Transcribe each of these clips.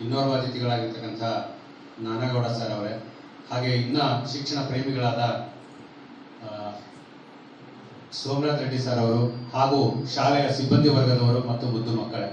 ಇನ್ನೋರ್ವ ಅತಿಥಿಗಳಾಗಿರ್ತಕ್ಕಂಥ ನಾನಗೌಡ sir ಅವರೇ ಹಾಗೆ ಇನ್ನ ಶಿಕ್ಷಣ ಪ್ರೇಮಿಗಳಾದ ಆ, ಸೋಮನಾಥ್ ರೆಡ್ಡಿ ಸರ್ ಅವರು ಹಾಗೂ ಶಾಲೆಯ ಸಿಬ್ಬಂದಿ ವರ್ಗದವರು ಮತ್ತು ಮುದ್ದು ಮಕ್ಕಳೇ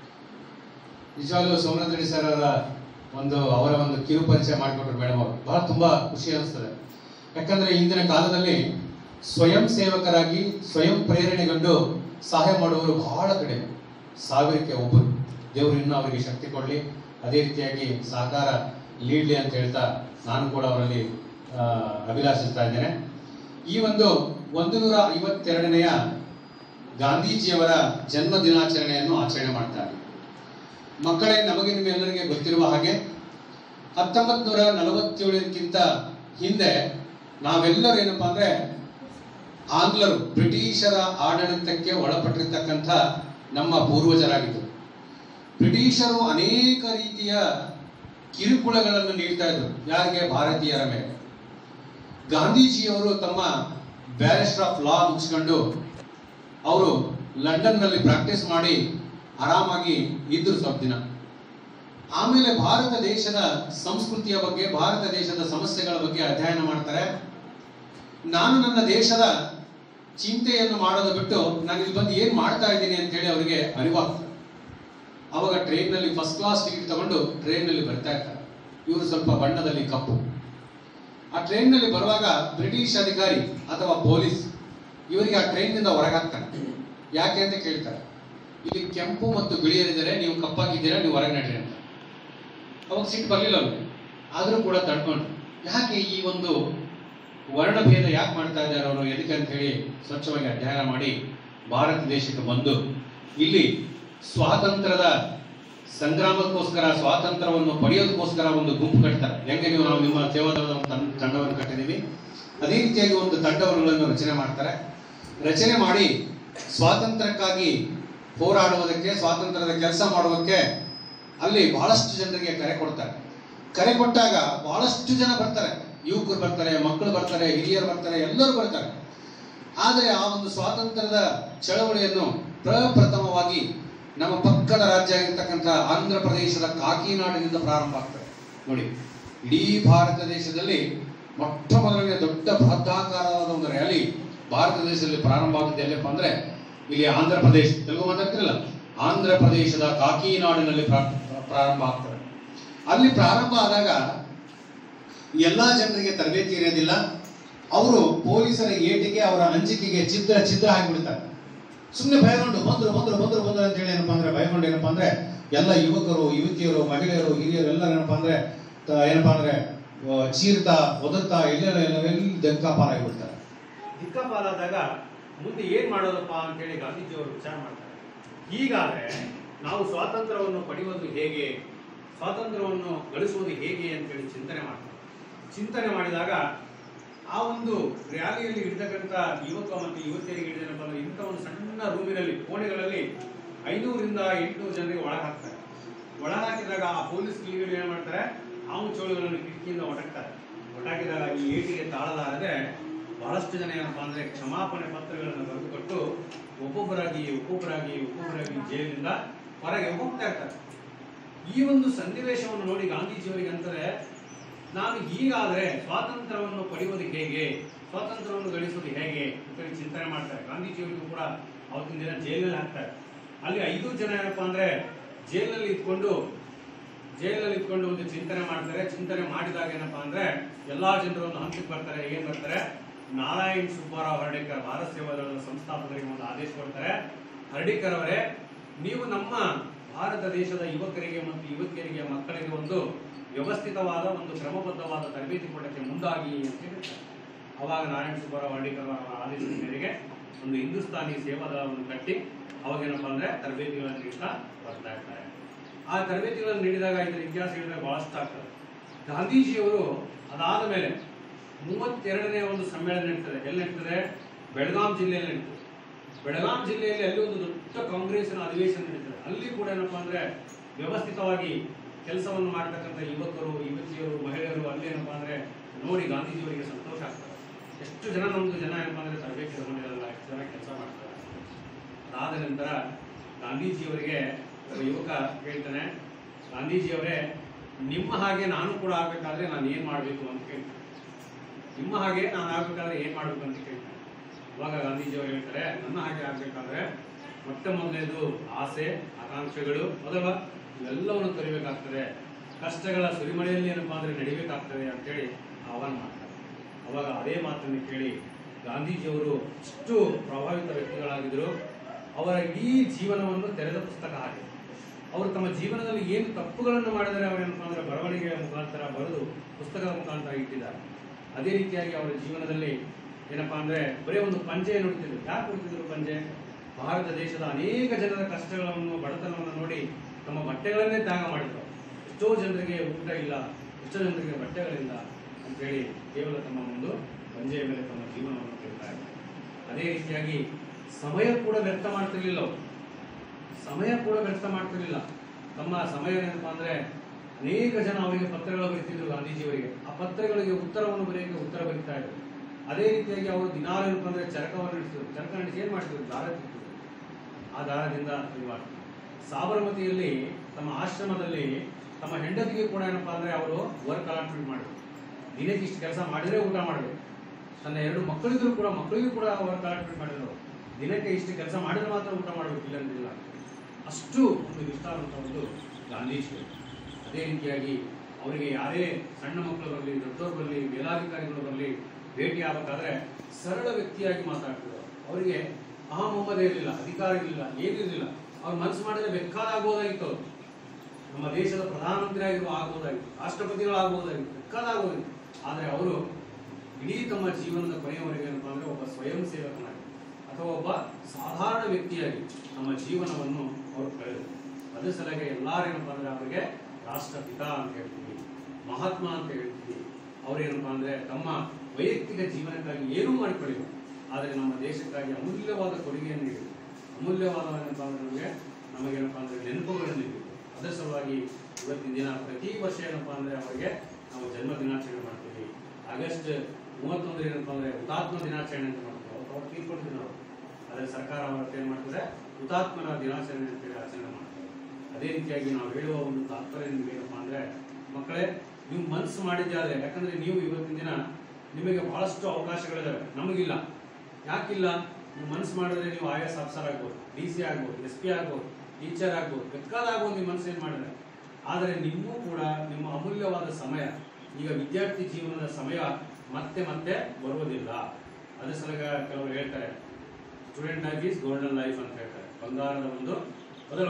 ನಿಜವಾಗ್ಲೂ ಸೋಮನಾಥ್ ರೆಡ್ಡಿ ಸರ್ ಅವರ ಒಂದು ಅವರ ಒಂದು ಕಿರು ಪರಿಚಯ ಮಾಡಿಕೊಟ್ರು ಮೇಡಮ್ ಅವರು ಬಹಳ ತುಂಬಾ ಖುಷಿ ಅನಿಸ್ತದೆ ಯಾಕಂದ್ರೆ ಇಂದಿನ ಕಾಲದಲ್ಲಿ ಸ್ವಯಂ ಸೇವಕರಾಗಿ ಸ್ವಯಂ ಪ್ರೇರಣೆಗೊಂಡು ಸಹಾಯ ಮಾಡುವವರು ಬಹಳ ಕಡಿಮೆ ಸಾವಿರಕ್ಕೆ ಒಬ್ಬರು ದೇವರು ಇನ್ನೂ ಅವರಿಗೆ ಶಕ್ತಿ ಕೊಡಲಿ ಅದೇ ರೀತಿಯಾಗಿ ಸಹಕಾರ ನೀಡಲಿ ಅಂತ ಹೇಳ್ತಾ ನಾನು ಕೂಡ ಅವರಲ್ಲಿ ಆ, ಅಭಿಲಾಷಿಸ್ತಾ ಇದ್ದೇನೆ ಈ ಒಂದು ಒಂದು ನೂರ ಐವತ್ತೆರಡನೆಯ ಗಾಂಧೀಜಿಯವರ ಜನ್ಮ ದಿನಾಚರಣೆಯನ್ನು ಆಚರಣೆ ಮಾಡ್ತಾರೆ ಮಕ್ಕಳೇ ನಮಗೆ ನಿಮ್ಮೆಲ್ಲರಿಗೆ ಗೊತ್ತಿರುವ ಹಾಗೆ ಹತ್ತೊಂಬತ್ ನೂರ ನಲವತ್ತೇಳಕ್ಕಿಂತ ಹಿಂದೆ ನಾವೆಲ್ಲರೂ ಏನಪ್ಪಾ ಅಂದ್ರೆ ಆಂಗ್ಲರು ಬ್ರಿಟಿಷರ ಆಡಳಿತಕ್ಕೆ ಒಳಪಟ್ಟಿರ್ತಕ್ಕಂಥ ನಮ್ಮ ಪೂರ್ವಜರಾಗಿದ್ದರು ಬ್ರಿಟಿಷರು ಅನೇಕ ರೀತಿಯ ಕಿರುಕುಳಗಳನ್ನು ನೀಡ್ತಾ ಇದ್ರು ಯಾರಿಗೆ ಭಾರತೀಯರ ಮೇಲೆ ಗಾಂಧೀಜಿಯವರು ತಮ್ಮ ಬ್ಯಾರಿಸ್ಟರ್ ಆಫ್ ಲಾ ಮುಗಿಸ್ಕೊಂಡು ಅವರು ಲಂಡನ್ನಲ್ಲಿ ಪ್ರಾಕ್ಟೀಸ್ ಮಾಡಿ ಆರಾಮಾಗಿ ಇದ್ರು ಸ್ವಲ್ಪ ದಿನ ಆಮೇಲೆ ಭಾರತ ದೇಶದ ಸಂಸ್ಕೃತಿಯ ಬಗ್ಗೆ ಭಾರತ ದೇಶದ ಸಮಸ್ಯೆಗಳ ಬಗ್ಗೆ ಅಧ್ಯಯನ ಮಾಡ್ತಾರೆ ನಾನು ನನ್ನ ದೇಶದ ಚಿಂತೆಯನ್ನು ಮಾಡೋದು ಬಿಟ್ಟು ನಾನು ಇಲ್ಲಿ ಬಂದು ಏನ್ ಮಾಡ್ತಾ ಇದ್ದೀನಿ ಅಂತ ಹೇಳಿ ಅವರಿಗೆ ಅರಿವಾಗ್ತದೆ ಅವಾಗ ಟ್ರೈನ್ನಲ್ಲಿ ಫಸ್ಟ್ ಕ್ಲಾಸ್ ಟಿಕೆಟ್ ತಗೊಂಡು ಟ್ರೈನ್ನಲ್ಲಿ ಬರ್ತಾ ಇರ್ತಾರೆ ಇವರು ಸ್ವಲ್ಪ ಬಣ್ಣದಲ್ಲಿ ಕಪ್ಪು ಆ ಟ್ರೈನ್ನಲ್ಲಿ ಬರುವಾಗ ಬ್ರಿಟಿಷ್ ಅಧಿಕಾರಿ ಅಥವಾ ಪೊಲೀಸ್ ಇವರಿಗೆ ಆ ಟ್ರೈನ್ನಿಂದ ಹೊರಗಾಗ್ತಾನೆ ಯಾಕೆ ಅಂತ ಕೇಳ್ತಾರೆ ಇಲ್ಲಿ ಕೆಂಪು ಮತ್ತು ಬಿಳಿಯರಿದ್ದಾರೆ ನೀವು ಕಪ್ಪಾಗಿದ್ದೀರಾ ನೀವು ಹೊರಗೆ ನಡ್ರಿ ಅಂತ ಅವಾಗ ಸಿಟ್ಟು ಬರಲಿಲ್ಲ ಅವ್ರಿಗೆ ಆದರೂ ಕೂಡ ತಡ್ಕೊಂಡು ಯಾಕೆ ಈ ಒಂದು ವರ್ಣಭೇದ ಯಾಕೆ ಮಾಡ್ತಾ ಇದ್ದಾರೆ ಅವರು ಎದಕ್ಕೆ ಅಂತ ಹೇಳಿ ಸ್ವಚ್ಛವಾಗಿ ಅಧ್ಯಯನ ಮಾಡಿ ಭಾರತ ದೇಶಕ್ಕೆ ಬಂದು ಇಲ್ಲಿ ಸ್ವಾತಂತ್ರ್ಯದ ಸಂಗ್ರಾಮಕ್ಕೋಸ್ಕರ ಸ್ವಾತಂತ್ರ್ಯವನ್ನು ಪಡೆಯೋದಕ್ಕೋಸ್ಕರ ಒಂದು ಗುಂಪು ಕಟ್ತಾರೆ ಹೆಂಗೆ ನೀವು ನಾವು ನಿಮ್ಮ ಸೇವಾದಳದ ಒಂದು ತಂಡ- ತಂಡವನ್ನು ಕಟ್ಟಿದ್ದೀವಿ ಅದೇ ರೀತಿಯಾಗಿ ಒಂದು ತಂಡವನ್ನು ರಚನೆ ಮಾಡ್ತಾರೆ ರಚನೆ ಮಾಡಿ ಸ್ವಾತಂತ್ರ್ಯಕ್ಕಾಗಿ ಹೋರಾಡುವುದಕ್ಕೆ ಸ್ವಾತಂತ್ರ್ಯದ ಕೆಲಸ ಮಾಡುವುದಕ್ಕೆ ಅಲ್ಲಿ ಬಹಳಷ್ಟು ಜನರಿಗೆ ಕರೆ ಕೊಡ್ತಾರೆ ಕರೆ ಕೊಟ್ಟಾಗ ಬಹಳಷ್ಟು ಜನ ಬರ್ತಾರೆ ಯುವಕರು ಬರ್ತಾರೆ ಮಕ್ಕಳು ಬರ್ತಾರೆ ಹಿರಿಯರು ಬರ್ತಾರೆ ಎಲ್ಲರೂ ಬರ್ತಾರೆ ಆದರೆ ಆ ಒಂದು ಸ್ವಾತಂತ್ರ್ಯದ ಚಳವಳಿಯನ್ನು ಪ್ರಪ್ರಥಮವಾಗಿ ನಮ್ಮ ಪಕ್ಕದ ರಾಜ್ಯ ಆಗಿರ್ತಕ್ಕಂಥ ಆಂಧ್ರ ಪ್ರದೇಶದ ಕಾಕಿನಾಡಿನಿಂದ ಪ್ರಾರಂಭ ಆಗ್ತದೆ ನೋಡಿ ಇಡೀ ಭಾರತ ದೇಶದಲ್ಲಿ ಮೊಟ್ಟ ಮೊದಲನೇ ದೊಡ್ಡ ಬೃಹದಾಕಾರವಾದ ಒಂದು ರ್ಯಾಲಿ ಭಾರತ ದೇಶದಲ್ಲಿ ಪ್ರಾರಂಭ ಆಗುತ್ತೆ ಎಲ್ಲಪ್ಪ ಅಂದ್ರೆ ಇಲ್ಲಿ ಆಂಧ್ರ ಪ್ರದೇಶ ತೆಲುಗು ಮಾತಾಡ್ತಿರಲ್ಲ ಆಂಧ್ರ ಪ್ರದೇಶದ ಕಾಕಿನಾಡಿನಲ್ಲಿ ಪ್ರಾ- ಪ್ರಾರಂಭ ಆಗ್ತದೆ ಅಲ್ಲಿ ಪ್ರಾರಂಭ ಆದಾಗ ಎಲ್ಲಾ ಜನರಿಗೆ ತರಬೇತಿ ಇರೋದಿಲ್ಲ ಅವರು ಪೊಲೀಸರ ಏಟಿಗೆ ಅವರ ಅಂಜಿಕೆಗೆ ಚಿತ್ರ ಚಿತ್ರ ಹಾಕಿಬಿಡ್ತಾರೆ ಸುಮ್ಮನೆ ಭಯಗೊಂಡು ಬಂದ್ರು ಬಂದ್ರು ಬಂದ್ರು ಬಂದ್ರು ಅಂತ ಹೇಳಿ ಏನಪ್ಪಾ ಅಂದ್ರೆ ಭಯಗೊಂಡು ಏನಪ್ಪಾ ಅಂದ್ರೆ ಎಲ್ಲ ಯುವಕರು ಯುವತಿಯರು ಮಹಿಳೆಯರು ಹಿರಿಯರು ಎಲ್ಲರೂ ಏನಪ್ಪಾ ಅಂದ್ರೆ ತ- ಏನಪ್ಪಾ ಅಂದ್ರೆ ಆ, ಚೀರ್ತಾ ಒದರ್ತಾ ಎಲ್ಲೆಲ್ಲ ಎಲ್ಲಿ ದಂಕಾಪಾರ ಆಗಿಬಿಡ್ತಾರೆ ದಿಕ್ಕಾಪಾಲಾದಾಗ ಮುಂದೆ ಏನ್ ಮಾಡೋದಪ್ಪ ಅಂತೇಳಿ ಗಾಂಧೀಜಿಯವರು ವಿಚಾರ ಮಾಡ್ತಾರೆ ಹೀಗಾದ್ರೆ ನಾವು ಸ್ವಾತಂತ್ರ್ಯವನ್ನು ಪಡೆಯುವುದು ಹೇಗೆ ಸ್ವಾತಂತ್ರ್ಯವನ್ನು ಗಳಿಸುವುದು ಹೇಗೆ ಅಂತೇಳಿ ಚಿಂತನೆ ಮಾಡ್ತಾರೆ ಚಿಂತನೆ ಮಾಡಿದಾಗ ಆ ಒಂದು ರ್ಯಾಲಿಯಲ್ಲಿ ಇರ್ತಕ್ಕಂಥ ಯುವಕ ಮತ್ತು ಯುವತಿಯರಿಗೆ ಹಿಡಿದೇನಪ್ಪ ಅಂದ್ರೆ ಇಂಥ ಒಂದು ಸಣ್ಣ ರೂಮಿನಲ್ಲಿ ಕೋಣೆಗಳಲ್ಲಿ ಐನೂರಿಂದ ಎಂಟುನೂರು ಜನರಿಗೆ ಒಳಗೆ ಹಾಕ್ತಾರೆ ಒಳಗೆ ಹಾಕಿದಾಗ ಆ ಪೊಲೀಸ್ ಗಿಳಿಗಳು ಏನ್ ಮಾಡ್ತಾರೆ ಹಾವು ಚೋಳುಗಳನ್ನು ಕಿಟಕಿಯಿಂದ ಒಟಕ್ತಾರೆ ಒಟಾಕಿದಾಗ ಈ ಏಟಿಗೆ ತಾಳಲಾರದೆ ಬಹಳಷ್ಟು ಜನ ಏನಪ್ಪಾ ಅಂದ್ರೆ ಕ್ಷಮಾಪಣೆ ಪತ್ರಗಳನ್ನು ಬರೆದುಕೊಟ್ಟು ಒಬ್ಬೊಬ್ಬರಾಗಿ ಒಬ್ಬೊಬ್ಬರಾಗಿ ಒಬ್ಬೊಬ್ಬರಾಗಿ ಜೈಲಿನಿಂದ ಹೊರಗೆ ಹೋಗ್ತಾ ಇರ್ತಾರೆ ಈ ಒಂದು ಸನ್ನಿವೇಶವನ್ನು ನೋಡಿ ಗಾಂಧೀಜಿಯವರಿಗೆ ಅಂತಾರೆ ನಾನು ಹೀಗಾದ್ರೆ ಸ್ವಾತಂತ್ರ್ಯವನ್ನು ಪಡೆಯುವುದು ಹೇಗೆ ಸ್ವಾತಂತ್ರ್ಯವನ್ನು ಗಳಿಸುವುದು ಹೇಗೆ ಅಂತೇಳಿ ಚಿಂತನೆ ಮಾಡ್ತಾರೆ ಗಾಂಧೀಜಿಯವರಿಗೂ ಕೂಡ ಅವತ್ತಿನ ದಿನ ಜೈಲಲ್ಲಿ ಹಾಕ್ತಾರೆ ಅಲ್ಲಿ ಐದು ಜನ ಏನಪ್ಪಾ ಅಂದ್ರೆ ಜೈಲಲ್ಲಿ ಇದ್ಕೊಂಡು ಜೈಲಲ್ಲಿ ಇದ್ಕೊಂಡು ಒಂದು ಚಿಂತನೆ ಮಾಡ್ತಾರೆ ಚಿಂತನೆ ಮಾಡಿದಾಗ ಏನಪ್ಪಾ ಅಂದ್ರೆ ಎಲ್ಲಾ ಜನರು ಒಂದು ಹಂತಕ್ಕೆ ಬರ್ತಾರೆ ಏನ್ ಬರ್ತಾರೆ ನಾರಾಯಣ್ ಸುಬ್ಬಾರಾವ್ ಹರ್ಡೇಕರ್ ಭಾರತ ಸೇವಾದಳದ ಸಂಸ್ಥಾಪಕರಿಗೆ ಒಂದು ಆದೇಶ ಕೊಡ್ತಾರೆ ಹರ್ಡೇಕರ್ ಅವರೇ ನೀವು ನಮ್ಮ ಭಾರತ ದೇಶದ ಯುವಕರಿಗೆ ಮತ್ತು ಯುವತಿಯರಿಗೆ ಮಕ್ಕಳಿಗೆ ಒಂದು ವ್ಯವಸ್ಥಿತವಾದ ಒಂದು ಕ್ರಮಬದ್ಧವಾದ ತರಬೇತಿ ಕೊಡಕ್ಕೆ ಮುಂದಾಗಿ ಅಂತ ಹೇಳ್ತಾರೆ ಅವಾಗ ನಾರಾಯಣ ಸುಬ್ಬಾರಾವ್ ಹರ್ಡೇಕರ್ ಅವರ ಆದೇಶದ ಮೇರೆಗೆ ಒಂದು ಹಿಂದೂಸ್ತಾನಿ ಸೇವಾದಳವನ್ನು ಕಟ್ಟಿ ಅವಾಗೇನಪ್ಪ ಅಂದ್ರೆ ತರಬೇತಿಗಳನ್ನು ನೀಡ್ತಾ ಬರ್ತಾ ಇರ್ತಾರೆ ಆ ತರಬೇತಿಗಳನ್ನು ನೀಡಿದಾಗ ಇದರ ಇತಿಹಾಸ ಹೇಳಿದಾಗ ಬಹಳಷ್ಟು ಆಗ್ತದೆ ಗಾಂಧೀಜಿಯವರು ಅದಾದ ಮೇಲೆ ಮೂವತ್ತೆರಡನೇ ಒಂದು ಸಮ್ಮೇಳನ ನಡೀತದೆ ಎಲ್ಲಿ ನಡೀತದೆ ಬೆಳಗಾಂ ಜಿಲ್ಲೆಯಲ್ಲಿ ನಡೀತದೆ ಬೆಳಗಾಂ ಜಿಲ್ಲೆಯಲ್ಲಿ ಅಲ್ಲಿ ಒಂದು ದೊಡ್ಡ ಕಾಂಗ್ರೆಸ್ನ ಅಧಿವೇಶನ ನಡೀತದೆ ಅಲ್ಲಿ ಕೂಡ ಏನಪ್ಪಾ ಅಂದ್ರೆ ವ್ಯವಸ್ಥಿತವಾಗಿ ಕೆಲಸವನ್ನು ಮಾಡ್ತಕ್ಕಂಥ ಯುವಕರು ಯುವತಿಯರು ಮಹಿಳೆಯರು ಅಲ್ಲಿ ಏನಪ್ಪಾ ಅಂದ್ರೆ ನೋಡಿ ಗಾಂಧೀಜಿಯವರಿಗೆ ಸಂತೋಷ ಆಗ್ತದೆ ಎಷ್ಟು ಜನ ನಮ್ದು ಜನ ಏನಪ್ಪಾ ಅಂದ್ರೆ ತರಬೇತಿ ತಗೊಂಡಿರಲ್ಲ ಎಷ್ಟು ಜನ ಕೆಲಸ ಮಾಡ್ತಾರೆ ಅದಾದ ನಂತರ ಗಾಂಧೀಜಿಯವರಿಗೆ ಒಬ್ಬ ಯುವಕ ಹೇಳ್ತಾನೆ ಗಾಂಧೀಜಿಯವರೇ ನಿಮ್ಮ ಹಾಗೆ ನಾನು ಕೂಡ ಆಗ್ಬೇಕಾದ್ರೆ ನಾನು ಏನ್ ಮಾಡಬೇಕು ಅಂತ ಕೇಳ್ತಾರೆ ನಿಮ್ಮ ಹಾಗೆ ನಾನು ಆಗ್ಬೇಕಾದ್ರೆ ಏನ್ ಮಾಡ್ಬೇಕು ಅಂತ ಕೇಳ್ತಾರೆ ಅವಾಗ ಗಾಂಧೀಜಿಯವರು ಹೇಳ್ತಾರೆ ನನ್ನ ಹಾಗೆ ಆಗ್ಬೇಕಾದ್ರೆ ಮೊಟ್ಟ ಮೊದಲನೇದು ಆಸೆ ಆಕಾಂಕ್ಷೆಗಳು ಮೊದಲ ಇವೆಲ್ಲವನ್ನು ತೊರಿಬೇಕಾಗ್ತದೆ ಕಷ್ಟಗಳ ಸುರಿಮಳೆಯಲ್ಲಿ ಏನಪ್ಪಾ ಅಂದ್ರೆ ನಡಿಬೇಕಾಗ್ತದೆ ಅಂತೇಳಿ ಆಹ್ವಾನ ಮಾಡ್ತಾರೆ ಅವಾಗ ಅದೇ ಮಾತನ್ನು ಕೇಳಿ ಗಾಂಧೀಜಿಯವರು ಇಷ್ಟು ಪ್ರಭಾವಿತ ವ್ಯಕ್ತಿಗಳಾಗಿದ್ದರು ಅವರ ಇಡೀ ಜೀವನವನ್ನು ತೆರೆದ ಪುಸ್ತಕ ಹಾಗೆ ಅವರು ತಮ್ಮ ಜೀವನದಲ್ಲಿ ಏನು ತಪ್ಪುಗಳನ್ನು ಮಾಡಿದರೆ ಅವರೇನಪ್ಪ ಅಂದ್ರೆ ಬರವಣಿಗೆಯ ಮುಖಾಂತರ ಬರೆದು ಪುಸ್ತಕದ ಮುಖಾಂತರ ಇಟ್ಟಿದ್ದಾರೆ ಅದೇ ರೀತಿಯಾಗಿ ಅವರ ಜೀವನದಲ್ಲಿ ಏನಪ್ಪಾ ಅಂದ್ರೆ ಬರೀ ಒಂದು ಪಂಜೆ ನೋಡ್ತಿದ್ರು ಯಾಕೆ ಕೊಡ್ತಿದ್ರು ಪಂಜೆ ಭಾರತ ದೇಶದ ಅನೇಕ ಜನರ ಕಷ್ಟಗಳನ್ನು ಬಡತನವನ್ನು ನೋಡಿ ತಮ್ಮ ಬಟ್ಟೆಗಳನ್ನೇ ತ್ಯಾಗ ಮಾಡಿದ್ರು ಎಷ್ಟೋ ಜನರಿಗೆ ಊಟ ಇಲ್ಲ ಎಷ್ಟೋ ಜನರಿಗೆ ಬಟ್ಟೆಗಳಿಲ್ಲ ಅಂತೇಳಿ ಕೇವಲ ತಮ್ಮ ಒಂದು ಪಂಜೆಯ ಮೇಲೆ ತಮ್ಮ ಜೀವನವನ್ನು ಕೇಳ್ತಾ ಇದ್ದಾರೆ ಅದೇ ರೀತಿಯಾಗಿ ಸಮಯ ಕೂಡ ವ್ಯರ್ಥ ಮಾಡ್ತಿರ್ಲಿಲ್ಲ ಅವರು ಸಮಯ ಕೂಡ ವ್ಯರ್ಥ ಮಾಡ್ತಿರ್ಲಿಲ್ಲ ತಮ್ಮ ಸಮಯ ಏನಪ್ಪಾ ಅಂದ್ರೆ ಅನೇಕ ಜನ ಅವರಿಗೆ ಪತ್ರಗಳು ಬರೀತಿದ್ರು ಗಾಂಧೀಜಿಯವರಿಗೆ ಆ ಪತ್ರಗಳಿಗೆ ಉತ್ತರವನ್ನು ಬರೆಯಕ್ಕೆ ಉತ್ತರ ಬರೀತಾ ಇದ್ರು ಅದೇ ರೀತಿಯಾಗಿ ಅವರು ದಿನಾಲು ಏನಪ್ಪ ಅಂದ್ರೆ ಚರಕವನ್ನು ನಡೆಸಿದ್ರು ಚರಕ ನಡೆಸಿ ಏನ್ ಮಾಡ್ತಿದ್ರು ದಾರ ತಿಂತಿದ್ರು ಆ ದಾರದಿಂದ ಇದು ಮಾಡ್ತಿದ್ರು ಸಾಬರಮತಿಯಲ್ಲಿ ತಮ್ಮ ಆಶ್ರಮದಲ್ಲಿ ತಮ್ಮ ಹೆಂಡತಿಗೆ ಕೂಡ ಏನಪ್ಪಾ ಅಂದ್ರೆ ಅವರು ವರ್ಕ್ ಅಲಾಟ್ಮೆಂಟ್ ಮಾಡಿದ್ರು ದಿನಕ್ಕೆ ಇಷ್ಟು ಕೆಲಸ ಮಾಡಿದ್ರೆ ಊಟ ಮಾಡಬೇಕು ತನ್ನ ಎರಡು ಮಕ್ಕಳಿದ್ರು ಕೂಡ ಮಕ್ಕಳಿಗೂ ಕೂಡ ವರ್ಕ್ ಅಲಾಟ್ಮೆಂಟ್ ಮಾಡಿದ್ರು ದಿನಕ್ಕೆ ಇಷ್ಟು ಕೆಲಸ ಮಾಡಿದ್ರೆ ಮಾತ್ರ ಊಟ ಮಾಡಬೇಕು ಇಲ್ಲ ಅಂತಿಲ್ಲ ಅಷ್ಟು ಒಂದು ನಿಷ್ಠಾವಂತ ಒಂದು ಗಾಂಧೀಜಿ ಅದೇ ರೀತಿಯಾಗಿ ಅವರಿಗೆ ಯಾರೇ ಸಣ್ಣ ಮಕ್ಕಳು ಬರಲಿ ದೊಡ್ಡವರು ಬರಲಿ ಮೇಲಾಧಿಕಾರಿಗಳು ಬರಲಿ ಭೇಟಿ ಆಗಬೇಕಾದ್ರೆ ಸರಳ ವ್ಯಕ್ತಿಯಾಗಿ ಮಾತಾಡ್ತಿದ್ರು ಅವರಿಗೆ ಅಹಮೊಮ್ಮದ ಇರಲಿಲ್ಲ ಅಧಿಕಾರ ಇರಲಿಲ್ಲ ಏನಿರಲಿಲ್ಲ ಅವ್ರು ಮನಸ್ಸು ಮಾಡಿದ್ರೆ ಬೇಕಾದಾಗಬಹುದಾಗಿತ್ತು ಅವರು ನಮ್ಮ ದೇಶದ ಪ್ರಧಾನಮಂತ್ರಿ ಆಗಿರುವ ಆಗ್ಬೋದಾಗಿತ್ತು ರಾಷ್ಟ್ರಪತಿಗಳು ಆಗ್ಬೋದಾಗಿತ್ತು ಬೇಕಾದಾಗಬಹುದಾಗಿತ್ತು ಆದರೆ ಅವರು ಇಡೀ ತಮ್ಮ ಜೀವನದ ಕೊನೆಯವರೆಗೆ ಏನಪ್ಪಾ ಅಂದ್ರೆ ಒಬ್ಬ ಸ್ವಯಂ ಸೇವಕನಾಗಿ ಅಥವಾ ಒಬ್ಬ ಸಾಧಾರಣ ವ್ಯಕ್ತಿಯಾಗಿ ನಮ್ಮ ಜೀವನವನ್ನು ಅವರು ಕಳೆದರು ಅದ್ರ ಸಲಗೆ ಎಲ್ಲಾರೇನಪ್ಪ ಅಂದ್ರೆ ಅವರಿಗೆ ರಾಷ್ಟ್ರಪಿತ ಅಂತ ಹೇಳ್ತೀವಿ ಮಹಾತ್ಮ ಅಂತ ಹೇಳ್ತೀವಿ ಅವ್ರೇನಪ್ಪಾ ಅಂದ್ರೆ ತಮ್ಮ ವೈಯಕ್ತಿಕ ಜೀವನಕ್ಕಾಗಿ ಏನೂ ಮಾಡಿಕೊಳ್ಳಿಲ್ಲ ಆದರೆ ನಮ್ಮ ದೇಶಕ್ಕಾಗಿ ಅಮೂಲ್ಯವಾದ ಕೊಡುಗೆಯನ್ನು ನೀಡಿದರು ಅಮೂಲ್ಯವಾದ ಏನಪ್ಪ ಅಂದ್ರೆ ನಮಗೆ ನಮಗೇನಪ್ಪ ಅಂದ್ರೆ ನೆನಪುಗಳನ್ನು ನೀಡಿದರು ಅದರ ಸಲುವಾಗಿ ಇವತ್ತಿನ ದಿನ ಪ್ರತಿ ವರ್ಷ ಏನಪ್ಪಾ ಅಂದ್ರೆ ಅವರಿಗೆ ನಾವು ಜನ್ಮ ದಿನಾಚರಣೆ ಮಾಡ್ತೀವಿ ಆಗಸ್ಟ್ ಮೂವತ್ತೊಂದು ಏನಪ್ಪಾ ಅಂದ್ರೆ ಹುತಾತ್ಮ ದಿನಾಚರಣೆ ಅಂತ ಮಾಡ್ತೀವಿ ಅವ್ರು ಅವ್ರು ತೀರ್ಕೊಂಡಿದ್ರು ನಾವು ಅದೇ ಸರ್ಕಾರ ಅವತ್ತು ಏನ್ ಮಾಡ್ತದೆ ಹುತಾತ್ಮರ ದಿನಾಚರಣೆ ಅಂತೇಳಿ ಆಚರಣೆ ಮಾಡ್ತಾರೆ ಅದೇ ರೀತಿಯಾಗಿ ನಾವು ಹೇಳುವ ಒಂದು ತಾತ್ಪರ್ಯ ನಿಮ್ಗೆ ಏನಪ್ಪಾ ಅಂದ್ರೆ ಮಕ್ಕಳೇ ನೀವು ಮನಸ್ಸು ಮಾಡಿದ್ದಾದ್ರೆ ಯಾಕಂದ್ರೆ ನೀವು ಇವತ್ತಿನ ದಿನ ನಿಮಗೆ ಬಹಳಷ್ಟು ಅವಕಾಶಗಳಿದಾವೆ ನಮಗಿಲ್ಲ ಯಾಕಿಲ್ಲ ನೀವು ಮನಸ್ಸು ಮಾಡಿದ್ರೆ ನೀವು ಐ ಎಸ್ ಆಫೀಸರ್ ಆಗ್ಬೋದು ಡಿ ಸಿ ಆಗ್ಬೋದು ಎಸ್ ಪಿ ಆಗ್ಬೋದು ಟೀಚರ್ ಆಗ್ಬೋದು ಬೇಕಾದಾಗ್ಬೋದು ನೀವು ಮನಸ್ಸು ಏನ್ ಮಾಡಿದ್ರೆ ಆದರೆ ನಿಮ್ಮೂ ಕೂಡ ನಿಮ್ಮ ಅಮೂಲ್ಯವಾದ ಸಮಯ ಈಗ ವಿದ್ಯಾರ್ಥಿ ಜೀವನದ ಸಮಯ ಮತ್ತೆ ಮತ್ತೆ ಬರುವುದಿಲ್ಲ ಅದ್ರ ಸಲಗ ಕೆಲವರು ಹೇಳ್ತಾರೆ student life is golden life ಅಂತ ಹೇಳ್ತಾರೆ ಬಂಗಾರದ ಒಂದು ಮೊದಲ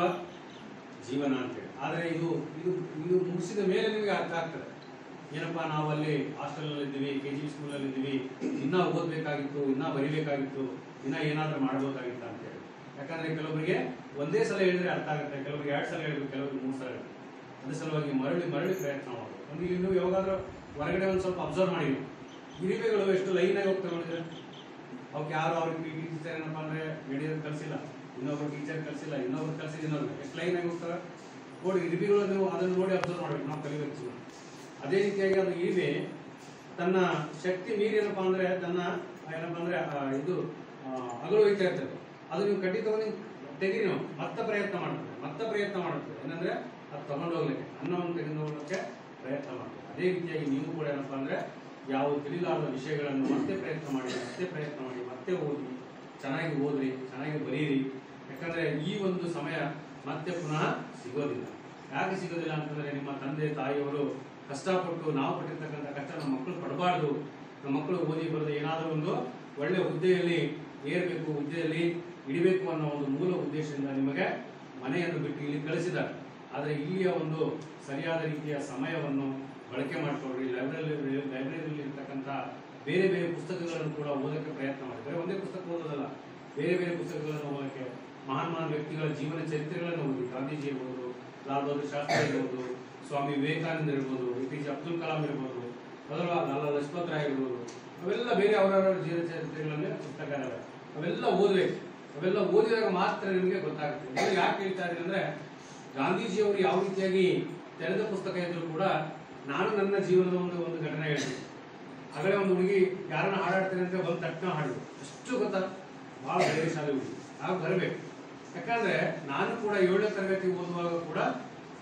ಜೀವನ ಅಂತೇಳಿ ಆದರೆ ಇದು ಇದು ಇದು ಮುಗಿಸಿದ ಮೇಲೆ ನಿಮಗೆ ಅರ್ಥ ಆಗ್ತದೆ ಏನಪ್ಪಾ ನಾವು ಅಲ್ಲಿ ಹಾಸ್ಟೆಲ್ ಇದ್ದೀವಿ ಕೆ ಜಿ ಸ್ಕೂಲಲ್ಲಿ ಇದ್ದೀವಿ ಇನ್ನೂ ಓದಬೇಕಾಗಿತ್ತು ಇನ್ನೂ ಬರಿಬೇಕಾಗಿತ್ತು ಇನ್ನೂ ಏನಾದರೂ ಮಾಡ್ಬೋದಾಗಿತ್ತು ಅಂತೇಳಿ ಯಾಕಂದ್ರೆ ಕೆಲವರಿಗೆ ಒಂದೇ ಸಲ ಹೇಳಿದ್ರೆ ಅರ್ಥ ಆಗುತ್ತೆ ಕೆಲವರಿಗೆ ಎರಡು ಸಲ ಹೇಳಿದ್ರು ಕೆಲವರಿಗೆ ಮೂರು ಸಲ ಹೇಳಿದ್ರು ಅದ್ರ ಸಲುವಾಗಿ ಮರಳಿ ಮರಳಿ ಪ್ರಯತ್ನ ಮಾಡೋದು ಒಂದು ಇಲ್ಲಿ ನೀವು ಯಾವಾಗಾದ್ರೂ ಹೊರಗಡೆ ಒಂದು ಸ್ವಲ್ಪ ಅಬ್ಸರ್ವ್ ಮಾಡಿ ಇರಿವೆಗಳು ಎಷ್ಟು ಲೈನ್ ಆಗಿ ಹೋಗ್ತವೆ ನೋಡಿದ್ರೆ ಅವಕ್ಕೆ ಯಾರು ಅವ್ರಿಗೆ ಪಿ ಟಿ ಟೀಚರ್ ಏನಪ್ಪಾ ಅಂದ್ರೆ ನಡೆಯೋದು ಕಲಿಸಿಲ್ಲ ಇನ್ನೊಬ್ರು ಟೀಚರ್ ಕಲಿಸಿಲ್ಲ ಇನ್ನೊಬ್ರು ಕಲಿಸಿದ ಇನ್ನೊಬ್ರು ಎಷ್ಟು ಲೈನ್ ಆಗಿ ಹೋಗ್ತವೆ ನೋಡಿ ಇರಿಬಿಗಳು ನೀವು ಅದನ್ನು ನೋಡಿ ಅಬ್ಸರ್ವ್ ಮಾಡ್ಬೇಕು ನಾವು ಕಲಿಬೇಕು ಜೀವನ ಅದೇ ರೀತಿಯಾಗಿ ಅದು ಇರಿವೆ ತನ್ನ ಶಕ್ತಿ ಮೀರಿ ಏನಪ್ಪಾ ಅಂದ್ರೆ ತನ್ನ ಏನಪ್ಪಾ ಅಂದ್ರೆ ಆ, ಇದು ಆ, ಅಗಲು ಹೋಯ್ತಾ ಇರ್ತದೆ ಅದು ನೀವು ಕಟ್ಟಿ ತಗೊಂಡು ತೆಗೀರಿ ನೀವು ಮತ್ತೆ ಪ್ರಯತ್ನ ಮಾಡ್ತದೆ ಮತ್ತೆ ಪ್ರಯತ್ನ ಮಾಡುತ್ತೆ ಏನಂದ್ರೆ ಅದು ತಗೊಂಡು ಹೋಗ್ಲಿಕ್ಕೆ ಅನ್ನವನ್ನು ತೆಗೆದು ಹೋಗ್ಲಿಕ್ಕೆ ಪ್ರಯತ್ನ ಮಾಡ್ತದೆ ಅದೇ ರೀತಿಯಾಗಿ ನೀವು ಕೂಡ ಏನಪ್ಪಾ ಅಂದ್ರೆ ಯಾವ ತಿಳಿಲಾರದ ವಿಷಯಗಳನ್ನು ಮತ್ತೆ ಪ್ರಯತ್ನ ಮಾಡಿ ಮತ್ತೆ ಪ್ರಯತ್ನ ಮಾಡಿ ಮತ್ತೆ ಓದಿ ಚೆನ್ನಾಗಿ ಓದ್ರಿ ಚೆನ್ನಾಗಿ ಬರೀರಿ ಯಾಕಂದ್ರೆ ಈ ಒಂದು ಸಮಯ ಮತ್ತೆ ಪುನಃ ಸಿಗೋದಿಲ್ಲ ಯಾಕೆ ಸಿಗೋದಿಲ್ಲ ಅಂತಂದ್ರೆ ನಿಮ್ಮ ತಂದೆ ತಾಯಿಯವರು ಕಷ್ಟಪಟ್ಟು ನಾವು ಪಟ್ಟಿರ್ತಕ್ಕಂಥ ಕಷ್ಟ ನಮ್ಮ ಮಕ್ಕಳು ಪಡಬಾರ್ದು ನಮ್ಮ ಮಕ್ಕಳು ಓದಿ ಬರೆದು ಏನಾದರೂ ಒಂದು ಒಳ್ಳೆ ಹುದ್ದೆಯಲ್ಲಿ ಏರ್ಬೇಕು ಹುದ್ದೆಯಲ್ಲಿ ಇಡಬೇಕು ಅನ್ನೋ ಒಂದು ಮೂಲ ಉದ್ದೇಶದಿಂದ ನಿಮಗೆ ಮನೆಯನ್ನು ಬಿಟ್ಟು ಇಲ್ಲಿ ಕಳಿಸಿದ್ದಾರೆ ಆದರೆ ಇಲ್ಲಿಯ ಒಂದು ಸರಿಯಾದ ರೀತಿಯ ಸಮಯವನ್ನು ಬಳಕೆ ಮಾಡಿಕೊಳ್ಳ್ರಿ ಲೈಬ್ರರಿ ಲೈಬ್ರರಿಯಲ್ಲಿ ಇರ್ತಕ್ಕಂಥ ಬೇರೆ ಬೇರೆ ಪುಸ್ತಕಗಳನ್ನು ಕೂಡ ಓದಕ್ಕೆ ಪ್ರಯತ್ನ ಮಾಡಿ ಬರೀ ಒಂದೇ ಪುಸ್ತಕ ಓದೋದಲ್ಲ ಬೇರೆ ಬೇರೆ ಪುಸ್ತಕಗಳನ್ನು ಓದಕ್ಕೆ ಮಹಾನ್ ಮಹಾನ್ ವ್ಯಕ್ತಿಗಳ ಜೀವನ ಚರಿತ್ರೆಗಳನ್ನು ಓದಿ ಗಾಂಧೀಜಿ ಇರ್ಬೋದು ಲಾಲ್ ಬಹದ್ದೂರ್ ಶಾಸ್ತ್ರಿ ಇರ್ಬೋದು ಸ್ವಾಮಿ ವಿವೇಕಾನಂದ ಇರ್ಬೋದು A P J Abdul Kalam ಇರ್ಬೋದು ಮೊದಲ ಲಾಲಾ ಲಜಪತ್ ರಾಯ್ ಇರ್ಬೋದು ಅವೆಲ್ಲ ಬೇರೆ ಅವರವರ ಜೀವನ ಚರಿತ್ರೆಗಳನ್ನೇ ಪುಸ್ತಕ ಇದಾವೆ ಅವೆಲ್ಲ ಓದಬೇಕು ಅವೆಲ್ಲ ಓದಿದಾಗ ಮಾತ್ರ ನಿಮಗೆ ಗೊತ್ತಾಗುತ್ತೆ ನೀವು ಯಾಕೆ ಹೇಳ್ತಾ ಇದ್ದೀನಿ ಅಂದ್ರೆ ಗಾಂಧೀಜಿಯವರು ಯಾವ ರೀತಿಯಾಗಿ ತೆರೆದ ಪುಸ್ತಕ ಇದ್ರೂ ಕೂಡ ನಾನು ನನ್ನ ಜೀವನದ ಒಂದು ಒಂದು ಘಟನೆ ಹೇಳ್ತೀನಿ ಆಗಲೇ ಒಂದು ಹುಡುಗಿ ಯಾರನ್ನ ಹಾಡಾಡ್ತೀನಿ ಅಂತ ಬಂದು ತಕ್ಷಣ ಹಾಡಿದ್ರು ಅಷ್ಟು ಗೊತ್ತಾ ಬಹಳ ಧೈರ್ಯಶಾಲಿ ಹುಡುಗಿ ಆಗ ಬರಬೇಕು ಯಾಕಂದ್ರೆ ನಾನು ಕೂಡ ಏಳನೇ ತರಗತಿ ಓದುವಾಗ ಕೂಡ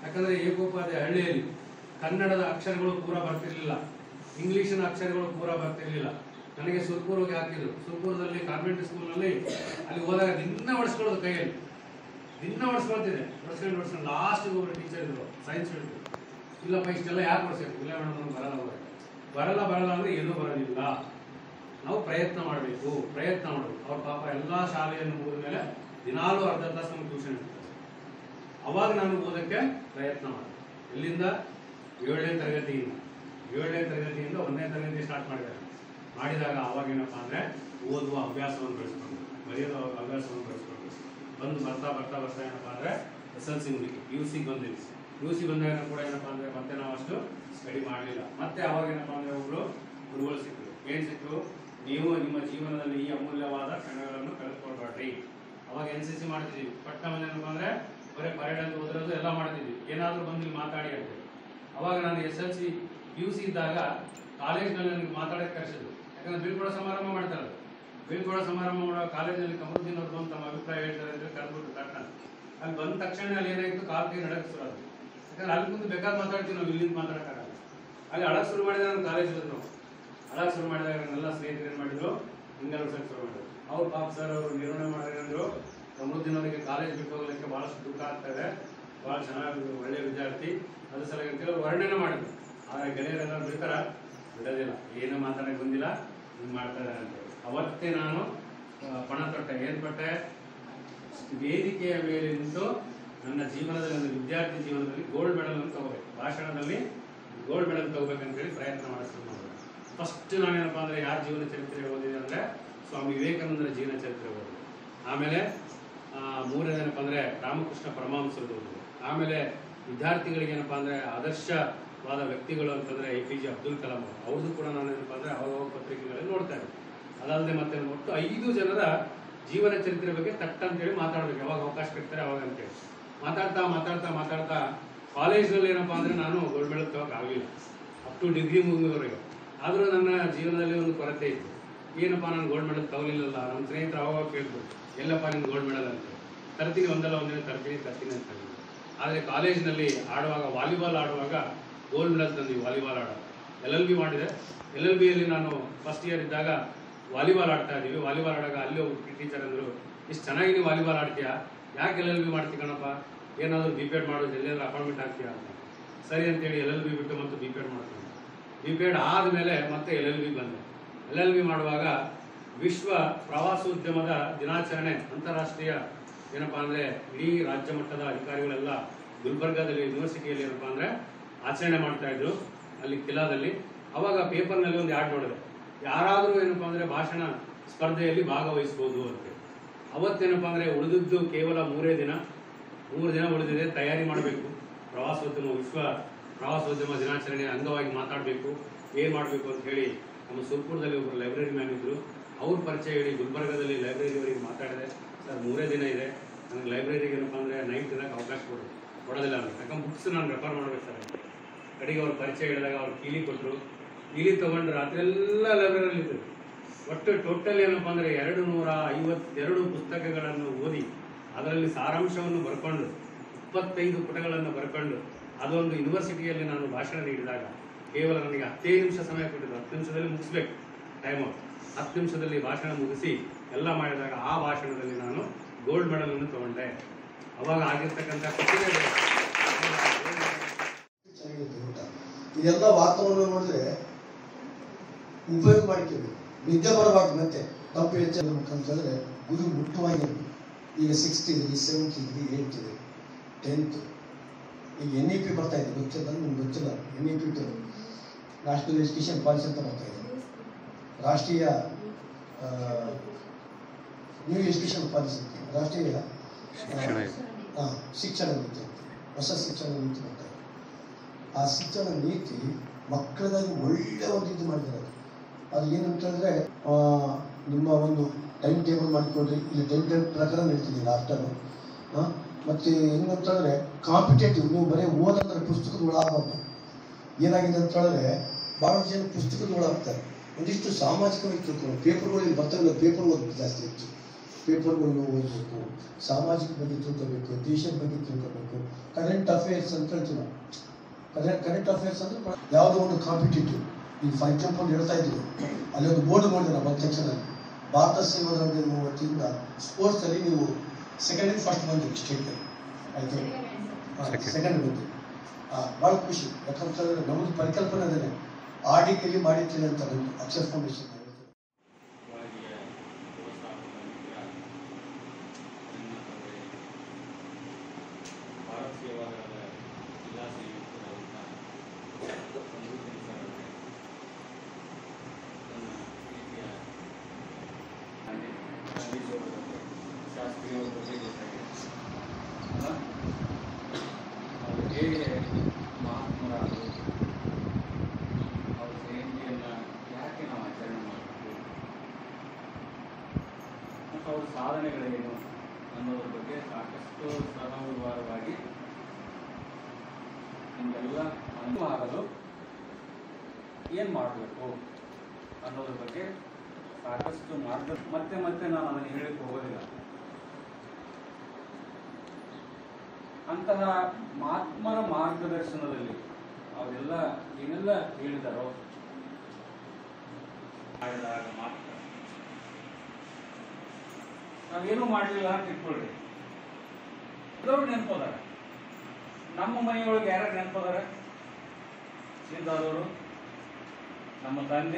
ಯಾಕಂದ್ರೆ ಏಕೋಪಾಧ್ಯಾಯ ಹಳ್ಳಿಯಲ್ಲಿ ಕನ್ನಡದ ಅಕ್ಷರಗಳು ಪೂರ ಬರ್ತಿರ್ಲಿಲ್ಲ ಇಂಗ್ಲಿಷಿನ ಅಕ್ಷರಗಳು ಪೂರ ಬರ್ತಿರ್ಲಿಲ್ಲ ನನಗೆ ಸುರ್ಪುರ್ಗೆ ಹಾಕಿದ್ರು ಸುರ್ಪುರದಲ್ಲಿ ಕಾನ್ವೆಂಟ್ ಸ್ಕೂಲ್ನಲ್ಲಿ ಅಲ್ಲಿ ಹೋದಾಗ ದಿನ ಹೊಡ್ಸ್ಕೊಳ್ಳೋದು ಕೈಯಲ್ಲಿ ದಿನ ಹೊಡ್ಸ್ಕೊಳ್ತಿದ್ದೆ ಹೊಡ್ಸ್ಕೊಂಡು ಹೊಡ್ಸ್ಕೊಂಡು ಲಾಸ್ಟಿಗೆ ಒಬ್ಬರು ಟೀಚರ್ ಇದ್ರು ಸೈನ್ಸ್ ಹೇಳಿದ್ರು ಇಲ್ಲಪ್ಪ ಇಷ್ಟೆಲ್ಲ ಯಾಕೆ ಹೊಡ್ಸ್ಬೇಕು ಇಲ್ಲ ಮೇಡಮ್ ನಮ್ಗೆ ಬರಲ್ಲ ಹೋದ್ರೆ ಬರಲ್ಲ ಬರಲ್ಲ ಅಂದ್ರೆ ಏನೂ ಬರೋದಿಲ್ಲ ನಾವು ಪ್ರಯತ್ನ ಮಾಡಬೇಕು ಪ್ರಯತ್ನ ಮಾಡಬೇಕು ಅವ್ರ ಪಾಪ ಎಲ್ಲ ಶಾಲೆಯನ್ನು ಮುಗಿದ ಮೇಲೆ ದಿನಾಲೂ ಅರ್ಧ ತಾಸು ನಮ್ಗೆ ಟ್ಯೂಷನ್ ಇರ್ತಾರೆ ಅವಾಗ ನಾನು ಓದಕ್ಕೆ ಪ್ರಯತ್ನ ಮಾಡಿದೆ ಎಲ್ಲಿಂದ ಏಳನೇ ತರಗತಿಯಿಂದ ಏಳನೇ ತರಗತಿಯಿಂದ ಒಂದನೇ ತರಗತಿ ಸ್ಟಾರ್ಟ್ ಮಾಡಿದ್ದಾರೆ ಮಾಡಿದಾಗ ಅವಾಗ ಏನಪ್ಪ ಅಂದ್ರೆ ಓದುವ ಅಭ್ಯಾಸವನ್ನು ಬೆಳೆಸ್ಕೊಂಡು ಬರೆಯೋದು ಅಭ್ಯಾಸವನ್ನು ಬೆಳೆಸ್ಕೊಂಡು ಬಂದು ಬರ್ತಾ ಬರ್ತಾ ಬರ್ತಾ ಏನಪ್ಪ ಅಂದ್ರೆ ಎಸ್ ಎಲ್ ಸಿ ಮುಗಿತು ಯು ಸಿ ಬಂದಿವಿ ಯು ಸಿ ಬಂದಾಗ ಕೂಡ ಏನಪ್ಪ ಅಂದ್ರೆ ಮತ್ತೆ ನಾವು ಅಷ್ಟು ಸ್ಟಡಿ ಮಾಡಲಿಲ್ಲ ಮತ್ತೆ ಅವಾಗ ಏನಪ್ಪ ಅಂದ್ರೆ ಒಬ್ರು ಗುರುಗಳು ಸಿಕ್ಕರು ಏನ್ ಸಿಕ್ಕರು ನೀವು ನಿಮ್ಮ ಜೀವನದಲ್ಲಿ ಈ ಅಮೂಲ್ಯವಾದ ಕ್ಷಣಗಳನ್ನು ಕಳೆದುಕೊಳ್ಬೇಡ್ರಿ ಅವಾಗ ಎನ್ ಸಿ ಸಿ ಮಾಡ್ತಿದ್ವಿ ಪಟ್ಟ ಮನೆ ಏನಪ್ಪ ಅಂದ್ರೆ ಬರೀ ಪರೇಡ್ ಅಂತ ಓದಿರೋದು ಎಲ್ಲ ಮಾಡ್ತಿದ್ವಿ ಏನಾದ್ರೂ ಬಂದು ಇಲ್ಲಿ ಮಾತಾಡಿ ಅಂತ ಅವಾಗ ನಾನು S L C U C ಇದ್ದಾಗ ಕಾಲೇಜ್ನಲ್ಲಿ ನನಗೆ ಮಾತಾಡಕ್ಕೆ ಕರೆಸಿದ್ರು ಯಾಕಂದ್ರೆ ಬೀಳ್ಕೊಡೋ ಸಮಾರಂಭ ಮಾಡ್ತಾರೆ ಬೀಳ್ಕೊಡೋ ಸಮಾರಂಭ ಮಾಡೋ ಕಾಲೇಜಲ್ಲಿ ಕಮರುದ್ದೀನ್ ಅವ್ರು ಬಂದು ತಮ್ಮ ಅಭಿಪ್ರಾಯ ಹೇಳ್ತಾರೆ ಅಂತ ಕರೆದ್ಬಿಟ್ಟು ತಕ್ಷಣ ಅಲ್ಲಿ ಬಂದ ತಕ್ಷಣ ಅಲ್ಲಿ ಏನಾಯ್ತು ಕಾಲ್ ಕೈ ನಡಕ್ ಶುರು ಆಯ್ತು ಯಾಕಂದ್ರೆ ಅಲ್ಲಿ ಮುಂದೆ ಬೇಕಾದ್ರೆ ಮಾತಾಡ್ತೀವಿ ನಾವು ಇಲ್ಲಿಂದ ಮಾತಾಡಕ್ಕಾಗಲ್ಲ ಅಲ್ಲಿ ಅಳಕ್ ಶುರು ಮಾಡಿದ್ರೆ ನಾನು ಕಾಲೇಜ್ ನಾವು ಅಳಕ್ ಶುರು ಮಾಡಿದಾಗ ನನ್ನೆಲ್ಲ ಸ್ನೇಹಿತರು ಏನ್ ಮಾಡಿದ್ರು ಹಿಂಗೆಲ್ಲ ಸರ್ ಶುರು ಮಾಡಿದ್ರು ಅವ್ರು ಪಾಪ ಸರ್ ಅವರು ನಿರ್ವಹಣೆ ಮಾಡಿದ್ರು ಕಮರುದ್ದೀನ್ ಅವರಿಗೆ ಕಾಲೇಜ್ ಬಿಟ್ಟು ಹೋಗ್ಲಿಕ್ಕೆ ಬಹಳಷ್ಟು ದುಃಖ ಆಗ್ತಾ ಇದೆ ಬಹಳ ಚೆನ್ನಾಗಿ ಒಳ್ಳೆ ವಿದ್ಯಾರ್ಥಿ ಅದ್ರ ಸಲುವಾಗಿ ಅಂತೇಳಿ ವರ್ಣನೆ ಮಾಡಿದ್ರು ಆದ್ರೆ ಗೆಳೆಯರೆಲ್ಲ ಬಿಡ್ತಾರ ಬಿಡೋದಿಲ್ಲ ಏನು ಮಾತಾಡಕ್ ಬಂದಿಲ್ಲ ಹಿಂಗ್ ಮಾಡ್ತಾ ಇದಾರೆ ಅಂತ ಹೇಳಿ. ಅವತ್ತೇ ನಾನು ಆ, ಪಣ ತೊಟ್ಟೆ ಏನ್ ಪಟ್ಟೆ ವೇದಿಕೆಯ ಮೇಲೆ ನಿಂತು ನನ್ನ ಜೀವನದಲ್ಲಿ ನನ್ನ ವಿದ್ಯಾರ್ಥಿ ಜೀವನದಲ್ಲಿ ಗೋಲ್ಡ್ ಮೆಡಲ್ ಅನ್ನು ತಗೋಬೇಕು ಭಾಷಣದಲ್ಲಿ ಗೋಲ್ಡ್ ಮೆಡಲ್ ತಗೋಬೇಕಂತ ಹೇಳಿ ಪ್ರಯತ್ನ ಮಾಡಿಸ್ಕೊಂಡು ಮಾಡಿದೆ ಫಸ್ಟ್ ನಾನೇನಪ್ಪ ಅಂದ್ರೆ ಯಾರ ಜೀವನ ಚರಿತ್ರೆ ಓದಿದೆ ಅಂದ್ರೆ ಸ್ವಾಮಿ ವಿವೇಕಾನಂದರ ಜೀವನ ಚರಿತ್ರೆ ಓದಿದೆ ಆಮೇಲೆ ಆ, ಮೂರನೇದು ಏನಪ್ಪ ಅಂದ್ರೆ ರಾಮಕೃಷ್ಣ ಪರಮಹಂಸರದ್ದು ಓದಿದೆ ಆಮೇಲೆ ವಿದ್ಯಾರ್ಥಿಗಳಿಗೆ ಏನಪ್ಪಾ ಅಂದ್ರೆ ಆದರ್ಶವಾದ ವ್ಯಕ್ತಿಗಳು ಅಂತಂದ್ರೆ A P J Abdul Kalam ಅವರು ಅವ್ರದ್ದು ಕೂಡ ನಾನು ಏನಪ್ಪಾ ಅಂದ್ರೆ ಅವಾಗ ಪತ್ರಿಕೆಗಳಲ್ಲಿ ನೋಡ್ತಾ ಇದ್ದೆ ಅದಲ್ಲದೆ ಮತ್ತೆ ಒಟ್ಟು ಐದು ಜನರ ಜೀವನ ಚರಿತ್ರೆ ಬಗ್ಗೆ ತಟ್ಟ ಅಂತೇಳಿ ಮಾತಾಡ್ಬೇಕು ಯಾವಾಗ ಅವಕಾಶ ಕೊಡ್ತಾರೆ ಅವಾಗ ಅಂತೇಳಿ ಮಾತಾಡ್ತಾ ಮಾತಾಡ್ತಾ ಮಾತಾಡ್ತಾ ಕಾಲೇಜ್ನಲ್ಲಿ ಏನಪ್ಪಾ ಅಂದ್ರೆ ನಾನು ಗೋಲ್ಡ್ ಮೆಡಲ್ ತಗೋಕ್ ಆಗಲಿಲ್ಲ ಅಪ್ ಟು ಡಿಗ್ರಿ ಮುಗಿದವರೆಗೆ ಆದರೂ ನನ್ನ ಜೀವನದಲ್ಲಿ ಒಂದು ಕೊರತೆ ಇತ್ತು ಏನಪ್ಪಾ ನಾನು ಗೋಲ್ಡ್ ಮೆಡಲ್ ತಗೊಲಿಲ್ಲಲ್ಲ ನಮ್ಮ ಸ್ನೇಹಿತರು ಅವಾಗ ಕೇಳಿದ್ರು ಎಲ್ಲಪ್ಪ ನಿನ್ ಗೋಲ್ಡ್ ಮೆಡಲ್ ಅಂತ ತರ್ತೀನಿ ಒಂದಲ್ಲ ಒಂದಿನ ತರ್ತೀನಿ ತರ್ತೀನಿ ಅಂತ ಹೇಳಿದ್ರು ಆದರೆ ಕಾಲೇಜ್ನಲ್ಲಿ ಆಡುವಾಗ ವಾಲಿಬಾಲ್ ಆಡುವಾಗ ಗೋಲ್ಡ್ ಮೆಡಲ್ ತಂದ್ವಿ ವಾಲಿಬಾಲ್ ಆಡೋ ಎಲ್ ಎಲ್ ಬಿ ಮಾಡಿದೆ ಎಲ್ ಎಲ್ ಬಿಯಲ್ಲಿ ನಾನು ಫಸ್ಟ್ ಇಯರ್ ಇದ್ದಾಗ ವಾಲಿಬಾಲ್ ಆಡ್ತಾ ಇದೀವಿ ವಾಲಿಬಾಲ್ ಆಡಾಗ ಅಲ್ಲಿ ಒಬ್ಬ ಟೀಚರ್ ಅಂದರು ಇಷ್ಟು ಚೆನ್ನಾಗಿ ನೀವು ವಾಲಿಬಾಲ್ ಆಡ್ತೀಯಾ ಯಾಕೆ ಎಲ್ ಎಲ್ ಬಿ ಮಾಡ್ತಿ ಕಣಪ್ಪ ಏನಾದರೂ ಬಿ ಪಿ ಎಡ್ ಮಾಡೋದು ಎಲ್ಲಿಯಾದ್ರೂ ಅಪಾಯಿಂಟ್ಮೆಂಟ್ ಆಗ್ತೀಯಾ ಅಂತ ಸರಿ ಅಂತೇಳಿ ಎಲ್ ಎಲ್ ಬಿ ಬಿಟ್ಟು ಮತ್ತೆ ಬಿ ಪಿ ಎಡ್ ಮಾಡ್ತೀನಿ ಬಿ ಪಿ ಎಡ್ ಆದಮೇಲೆ ಮತ್ತೆ ಎಲ್ ಎಲ್ ಬಿ ಬಂದೆ ಎಲ್ ಎಲ್ ಬಿ ಮಾಡುವಾಗ ವಿಶ್ವ ಪ್ರವಾಸೋದ್ಯಮದ ದಿನಾಚರಣೆ ಅಂತಾರಾಷ್ಟ್ರೀಯ ಏನಪ್ಪಾ ಅಂದ್ರೆ ಇಡೀ ರಾಜ್ಯ ಮಟ್ಟದ ಅಧಿಕಾರಿಗಳೆಲ್ಲ ಗುಲ್ಬರ್ಗಾದಲ್ಲಿ ಯೂನಿವರ್ಸಿಟಿಯಲ್ಲಿ ಏನಪ್ಪಾ ಅಂದ್ರೆ ಆಚರಣೆ ಮಾಡ್ತಾ ಇದ್ರು ಅಲ್ಲಿ ಕಿಲಾದಲ್ಲಿ ಅವಾಗ ಪೇಪರ್ನಲ್ಲಿ ಒಂದು ಆಡ್ ನೋಡಿದೆ ಯಾರಾದರೂ ಏನಪ್ಪಾ ಅಂದ್ರೆ ಭಾಷಣ ಸ್ಪರ್ಧೆಯಲ್ಲಿ ಭಾಗವಹಿಸ್ಬೋದು ಅಂತ ಅವತ್ತೇನಪ್ಪಾ ಅಂದ್ರೆ ಉಳಿದಿದ್ದು ಕೇವಲ ಮೂರೇ ದಿನ ಮೂರು ದಿನ ಉಳಿದಿದೆ ತಯಾರಿ ಮಾಡಬೇಕು ಪ್ರವಾಸೋದ್ಯಮ ವಿಶ್ವ ಪ್ರವಾಸೋದ್ಯಮ ದಿನಾಚರಣೆ ಅಂಗವಾಗಿ ಮಾತಾಡಬೇಕು ಏನ್ ಮಾಡಬೇಕು ಅಂತ ಹೇಳಿ ನಮ್ಮ ಸುರ್ಪುರದಲ್ಲಿ ಒಬ್ಬರು ಲೈಬ್ರರಿ ಮ್ಯಾನ್ ಇದ್ರು ಅವ್ರ ಪರಿಚಯ ಹೇಳಿ ಗುಲ್ಬರ್ಗದಲ್ಲಿ ಲೈಬ್ರರಿವರೆಗೆ ಮಾತಾಡಿದೆ ಸರ್ ಮೂರೇ ದಿನ ಇದೆ ನನಗೆ ಲೈಬ್ರರಿಗೆ ಏನಪ್ಪಾ ಅಂದ್ರೆ ನೈಟ್ ಇರೋಕೆ ಅವಕಾಶ ಕೊಡು ಕೊಡೋದಿಲ್ಲ ಅಂತ ಯಾಕಂದ್ರೆ ಬುಕ್ಸ್ ನಾನು ರೆಫರ್ ಮಾಡ್ಬೇಕು ಸರ್ ಅಂತ. ಕಡೆಗೆ ಅವ್ರ ಪರಿಚಯ ಹೇಳಿದಾಗ ಅವ್ರು ಕೀಲಿ ಕೊಟ್ಟರು ಕೀಲಿ ತಗೊಂಡು ರಾತ್ರಿ ಎಲ್ಲ ಲೈಬ್ರರಿಯಲ್ಲಿ ಇದ್ರು ಒಟ್ಟು ಟೋಟಲ್ ಏನಪ್ಪಾ ಅಂದ್ರೆ ಎರಡು ನೂರ ಐವತ್ತೆರಡು ಪುಸ್ತಕಗಳನ್ನು ಓದಿ ಅದರಲ್ಲಿ ಸಾರಾಂಶವನ್ನು ಬರ್ಕೊಂಡು ಇಪ್ಪತ್ತೈದು ಪುಟಗಳನ್ನು ಬರ್ಕೊಂಡು ಅದೊಂದು ಯೂನಿವರ್ಸಿಟಿಯಲ್ಲಿ ನಾನು ಭಾಷಣ ನೀಡಿದಾಗ ಕೇವಲ ನನಗೆ ಹತ್ತೇ ನಿಮಿಷ ಸಮಯ ಕೊಟ್ಟಿದ್ದು ಹತ್ತು ನಿಮಿಷದಲ್ಲಿ ಮುಗಿಸ್ಬೇಕು ಟೈಮ್ ಹತ್ತು ನಿಮಿಷದಲ್ಲಿ ಭಾಷಣ ಮುಗಿಸಿ ಎಲ್ಲ ಮಾಡಿದಾಗ ಆ ಭಾಷಣದಲ್ಲಿ ನಾನು ಗೋಲ್ಡ್ ಮೆಡಲ್ ಅನ್ನು ತಗೊಂಡೆ ಅವಾಗ ಆಗಿರ್ತಕ್ಕಂಥ ಖುಷಿನೇ ಬೇರೆ. ಚೆನ್ನಾಗಿರುತ್ತೆ ಊಟ ಇದೆಲ್ಲ ವಾತಾವರಣ ನೋಡಿದ್ರೆ ಉಪಯೋಗ ಮಾಡ್ಕೋಬೇಕು ನಿದ್ದೆ ಬರಬಾರ್ದು ಮತ್ತೆ ತಪ್ಪು ಹೆಚ್ಚು ಅಂತಂದ್ರೆ ಗುರು ಮುಖ್ಯವಾಗಿರ್ಬೇಕು ಈಗ ಸಿಕ್ಸ್ತ್ ಇದ್ರಿ ಸೆವೆಂತ್ ಇದ್ರಿ ಏಯ್ತ್ ಇದೆ ಟೆಂತ್ ಈಗ ಎನ್ ಇ ಪಿ ಬರ್ತಾ ಇದೆ ಗೊತ್ತಿಲ್ಲ ನಿಮ್ಗೆ ಗೊತ್ತಿಲ್ಲ N E P national education policy ಅಂತ ಬರ್ತಾ ಇದೆ ರಾಷ್ಟ್ರೀಯ ಆ, ನ್ಯೂ ಎಜುಕೇಷನ್ ಪಾಲಿಸಿ ಅಂತ ರಾಷ್ಟ್ರೀಯ ಆ, ಆ, ಶಿಕ್ಷಣ ನೀತಿ ಅಂತ ಹೊಸ ಶಿಕ್ಷಣ ನೀತಿ ಬರ್ತಾ ಇದೆ ಆ ಶಿಕ್ಷಣ ನೀತಿ ಮಕ್ಕಳಿಗಾಗಿ ಒಳ್ಳೆ ಒಂದು ಇದು ಮಾಡಿದ್ದಾರೆ ಅದು. ಅದು ಏನಂತ ಹೇಳಿದ್ರೆ ಆ, ನಿಮ್ಮ ಒಂದು ಟೈಮ್ ಟೇಬಲ್ ಮಾಡಿಕೊಡ್ರಿ ಇಲ್ಲಿ ಟೈಮ್ ಟೇಬಲ್ ಪ್ರಕಾರ ನಡೀತಿದ್ದೀವಿ ಆಫ್ಟರ್ ಮತ್ತು ಹೆಂಗಂತ ಹೇಳಿದ್ರೆ ಕಾಂಪಿಟೇಟಿವ್ ನೀವು ಬರೀ ಓದಂದ್ರೆ ಪುಸ್ತಕದ ಒಳಗಾಗಬಾರ್ದು ಏನಾಗಿದೆ ಅಂತ ಹೇಳಿದ್ರೆ ಭಾಳ ಜನ ಪುಸ್ತಕದ ಒಳಗಾಗ್ತಾರೆ ಒಂದಿಷ್ಟು ಸಾಮಾಜಿಕವಾಗಿ ತಿಳ್ಕೊಂಡು ಪೇಪರ್ಗಳಲ್ಲಿ ಬರ್ತಾವಿಲ್ಲ ಪೇಪರ್ ಓದೋದು ಜಾಸ್ತಿ ಹೆಚ್ಚು ಪೇಪರ್ಗಳನ್ನ ಓದಬೇಕು ಸಾಮಾಜಿಕ ಬಗ್ಗೆ ತಿಳ್ಕೋಬೇಕು ದೇಶದ ಬಗ್ಗೆ ತಿಳ್ಕೋಬೇಕು ಕರೆಂಟ್ ಅಫೇರ್ಸ್ ಅಂತ ಹೇಳ್ತೀವಿ ನಾವು ಕರೆಂಟ್ ಕರೆಂಟ್ ಅಫೇರ್ಸ್ ಅಂದ್ರೆ ಪ- ಯಾವುದೋ ಒಂದು ಕಾಂಪಿಟೇಟಿವ್ ಈಗ ಫಾರ್ ಎಕ್ಸಾಂಪಲ್ ಹೇಳ್ತಾ ಇದ್ವಿ ಅಲ್ಲಿ ಒಂದು ಬೋರ್ಡ್ ನೋಡಿದ್ರೆ ಒಂದು ಸೆಕ್ಷನಲ್ಲಿ ಭಾರತ ಸೇವಾ ನಿಮ್ಮ ವತಿಯಿಂದ ಸ್ಪೋರ್ಟ್ಸಲ್ಲಿ ನೀವು ಸೆಕೆಂಡ್ ಫಸ್ಟ್ ಬಂದಿರಿ ಸ್ಟೇಟ್ ಆಯ್ತು ಸೆಕೆಂಡ್ ಬಂದಿರಿ ಭಾಳ ಖುಷಿ ಯಾಕಂತಂದ್ರೆ ನಮ್ಮದು ಪರಿಕಲ್ಪನೆ ಅದೇ ಆಡಿಕೆಯಲ್ಲಿ ಮಾಡಿರ್ತೀನಿ ಅಂತ ಬಂದು ಅಕ್ಷರ್ ಫೌಂಡೇಶನ್ ಒಳಗೆ ವ್ಯವಸ್ಥಾಪಕರಾಗಿದ್ದೀರಾ ನಿನ್ನವರೇ ಭಾರತ ಸೇವಾದಳದ ಜಿಲ್ಲಾ ಸಂಯುಕ್ತರಾದಂಥ ಸಂಬೂತಿನ ಸರವರೇ ನನ್ನ ಪ್ರೀತಿಯ ಗಾಂಧೀಜಿಯವರ ಶಾಸ್ತ್ರಿಯವರ ಬಗ್ಗೆ ಗೊತ್ತಾಗಿದೆ ಅಲ್ಲ? ಅವರು ಹೇಗೆ ಮಹಾತ್ಮರಾದರು ಅವ್ರ ಜಯಂತಿಯನ್ನು ಯಾಕೆ ನಾವು ಆಚರಣೆ ಮಾಡಬೇಕು ಮತ್ತು ಅವ್ರ ಸಾಧನೆಗಳೇನು ಅನ್ನೋದ್ರ ಬಗ್ಗೆ ಸಾಕಷ್ಟು ಸಹವಿವಾರವಾಗಿ ನಿಮಗೆಲ್ಲ ಅನುಭವ ಆಗಲು ಏನು ಮಾಡಬೇಕು ಅನ್ನೋದ್ರ ಬಗ್ಗೆ ಸಾಕಷ್ಟು ಮಾರ್ಗ ಮತ್ತೆ ಮತ್ತೆ ನಾನು ಅದನ್ನು ಹೇಳಕ್ಕೆ ಹೋಗೋದಿಲ್ಲ ಅಂತಹ ಮಹಾತ್ಮರ ಮಾರ್ಗದರ್ಶನದಲ್ಲಿ ಅವರೆಲ್ಲ ಏನೆಲ್ಲ ಹೇಳಿದಾರೋ ಮಾಡಿದಾಗ ಮಾತ್ರ ನಾವೇನು ಮಾಡಲಿಲ್ಲ ಅಂತ ಇಟ್ಕೊಳ್ರಿ ಎಲ್ಲರೂ ನೆನ್ಪೋದಾರ ನಮ್ಮ ಮನೆಯೊಳಗೆ ಯಾರ್ಯಾರು ನೆನ್ಪೋದಾರ ಸಿದ್ಧಾದವರು ನಮ್ಮ ತಂದೆ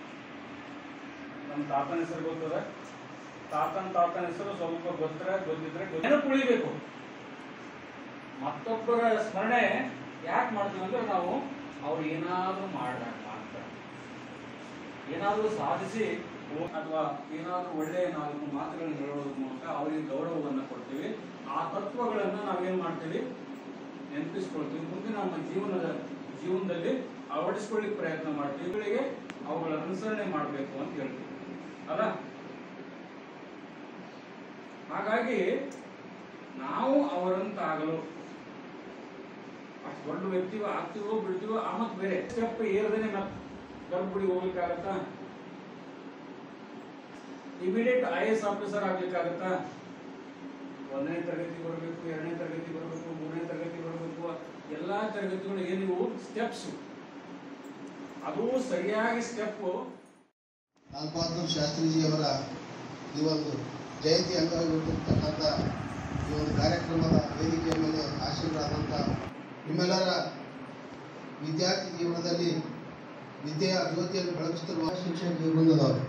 ನಮ್ಮ ತಾತನ ಹೆಸರು ಗೊತ್ತದ ತಾತನ ತಾತನ ಹೆಸರು ಸ್ವಲ್ಪ ಗೊತ್ತರ ಗೊತ್ತಿದ್ರೆ ಗೊತ್ತ- ನೆನಪು ಉಳಿಬೇಕು ಮತ್ತೊಬ್ಬರ ಸ್ಮರಣೆ ಯಾಕೆ ಮಾಡ್ತೀವಿ ಅಂದ್ರೆ ನಾವು ಅವ್ರು ಏನಾದ್ರೂ ಮಾಡಿದಾಗ ಮಾತ್ರ ಏನಾದರೂ ಸಾಧಿಸಿ ಓ- ಅಥವಾ ಏನಾದರೂ ಒಳ್ಳೆಯ ನಾಲ್ಕು ಮಾತುಗಳನ್ನು ಹೇಳೋದ್ರ ಮೂಲಕ ಅವರಿಗೆ ಗೌರವವನ್ನು ಕೊಡ್ತೀವಿ ಆ ತತ್ವಗಳನ್ನು ನಾವೇನ್ ಮಾಡ್ತೀವಿ ನೆನಪಿಸ್ಕೊಳ್ತೀವಿ ಮುಂದೆ ನಮ್ಮ ಜೀವನದ ಜೀವನದಲ್ಲಿ ಅಳವಡಿಸ್ಕೊಳ್ಳಿಕ್ಕೆ ಪ್ರಯತ್ನ ಮಾಡ್ತೀವಿ ಇವುಗಳಿಗೆ ಅವುಗಳ ಅನುಸರಣೆ ಮಾಡಬೇಕು ಅಂತ ಹೇಳ್ತೀವಿ ಅಲ್ಲ ಹಾಗಾಗಿ ನಾವು ಅವರಂತಾಗಲು ಅಷ್ಟು ದೊಡ್ಡ ವ್ಯಕ್ತಿವ ಆಗ್ತೀವೋ ಬಿಡ್ತೀವೋ ಆ ಮತ್ತೆ ಬೇರೆ ಸ್ಟೆಪ್ ಏರ್ದೇನೆ ಮತ್ತೆ ಗರ್ಭಗುಡಿಗೆ ಹೋಗ್ಲಿಕ್ಕಾಗತ್ತಾ ಇಮಿಡಿಯೇಟ್ ಐ ಎಸ್ ಆಫೀಸರ್ ಆಗ್ಲಿಕ್ಕಾಗತ್ತಾ ಒಂದನೇ ತರಗತಿ ಬರಬೇಕು ಎರಡನೇ ತರಗತಿ ಬರಬೇಕು ಮೂರನೇ ತರಗತಿ ಬರಬೇಕು ಎಲ್ಲಾ ತರಗತಿಗಳು ಏನಿವು ಸ್ಟೆಪ್ಸ್ ಅದು ಸರಿಯಾಗಿ ಸ್ಟೆಪ್ ಲಾಲ್ ಬಹದ್ದೂರ್ ಶಾಸ್ತ್ರೀಜಿಯವರ ಈ ಒಂದು ಜಯಂತಿ ಅಂಗವಾಗಿ ಹುಟ್ಟಿರ್ತಕ್ಕಂಥ ಈ ಒಂದು ಕಾರ್ಯಕ್ರಮದ ವೇದಿಕೆಯ ಮೇಲೆ ಆಶೀರ್ವಾದಂಥ ನಿಮ್ಮೆಲ್ಲರ ವಿದ್ಯಾರ್ಥಿ ಜೀವನದಲ್ಲಿ ವಿದ್ಯೆಯ ಜ್ಯೋತಿಯನ್ನು ಬೆಳಗಿಸ್ತಿರುವ ಶಿಕ್ಷಕ ವೃಂದದವರು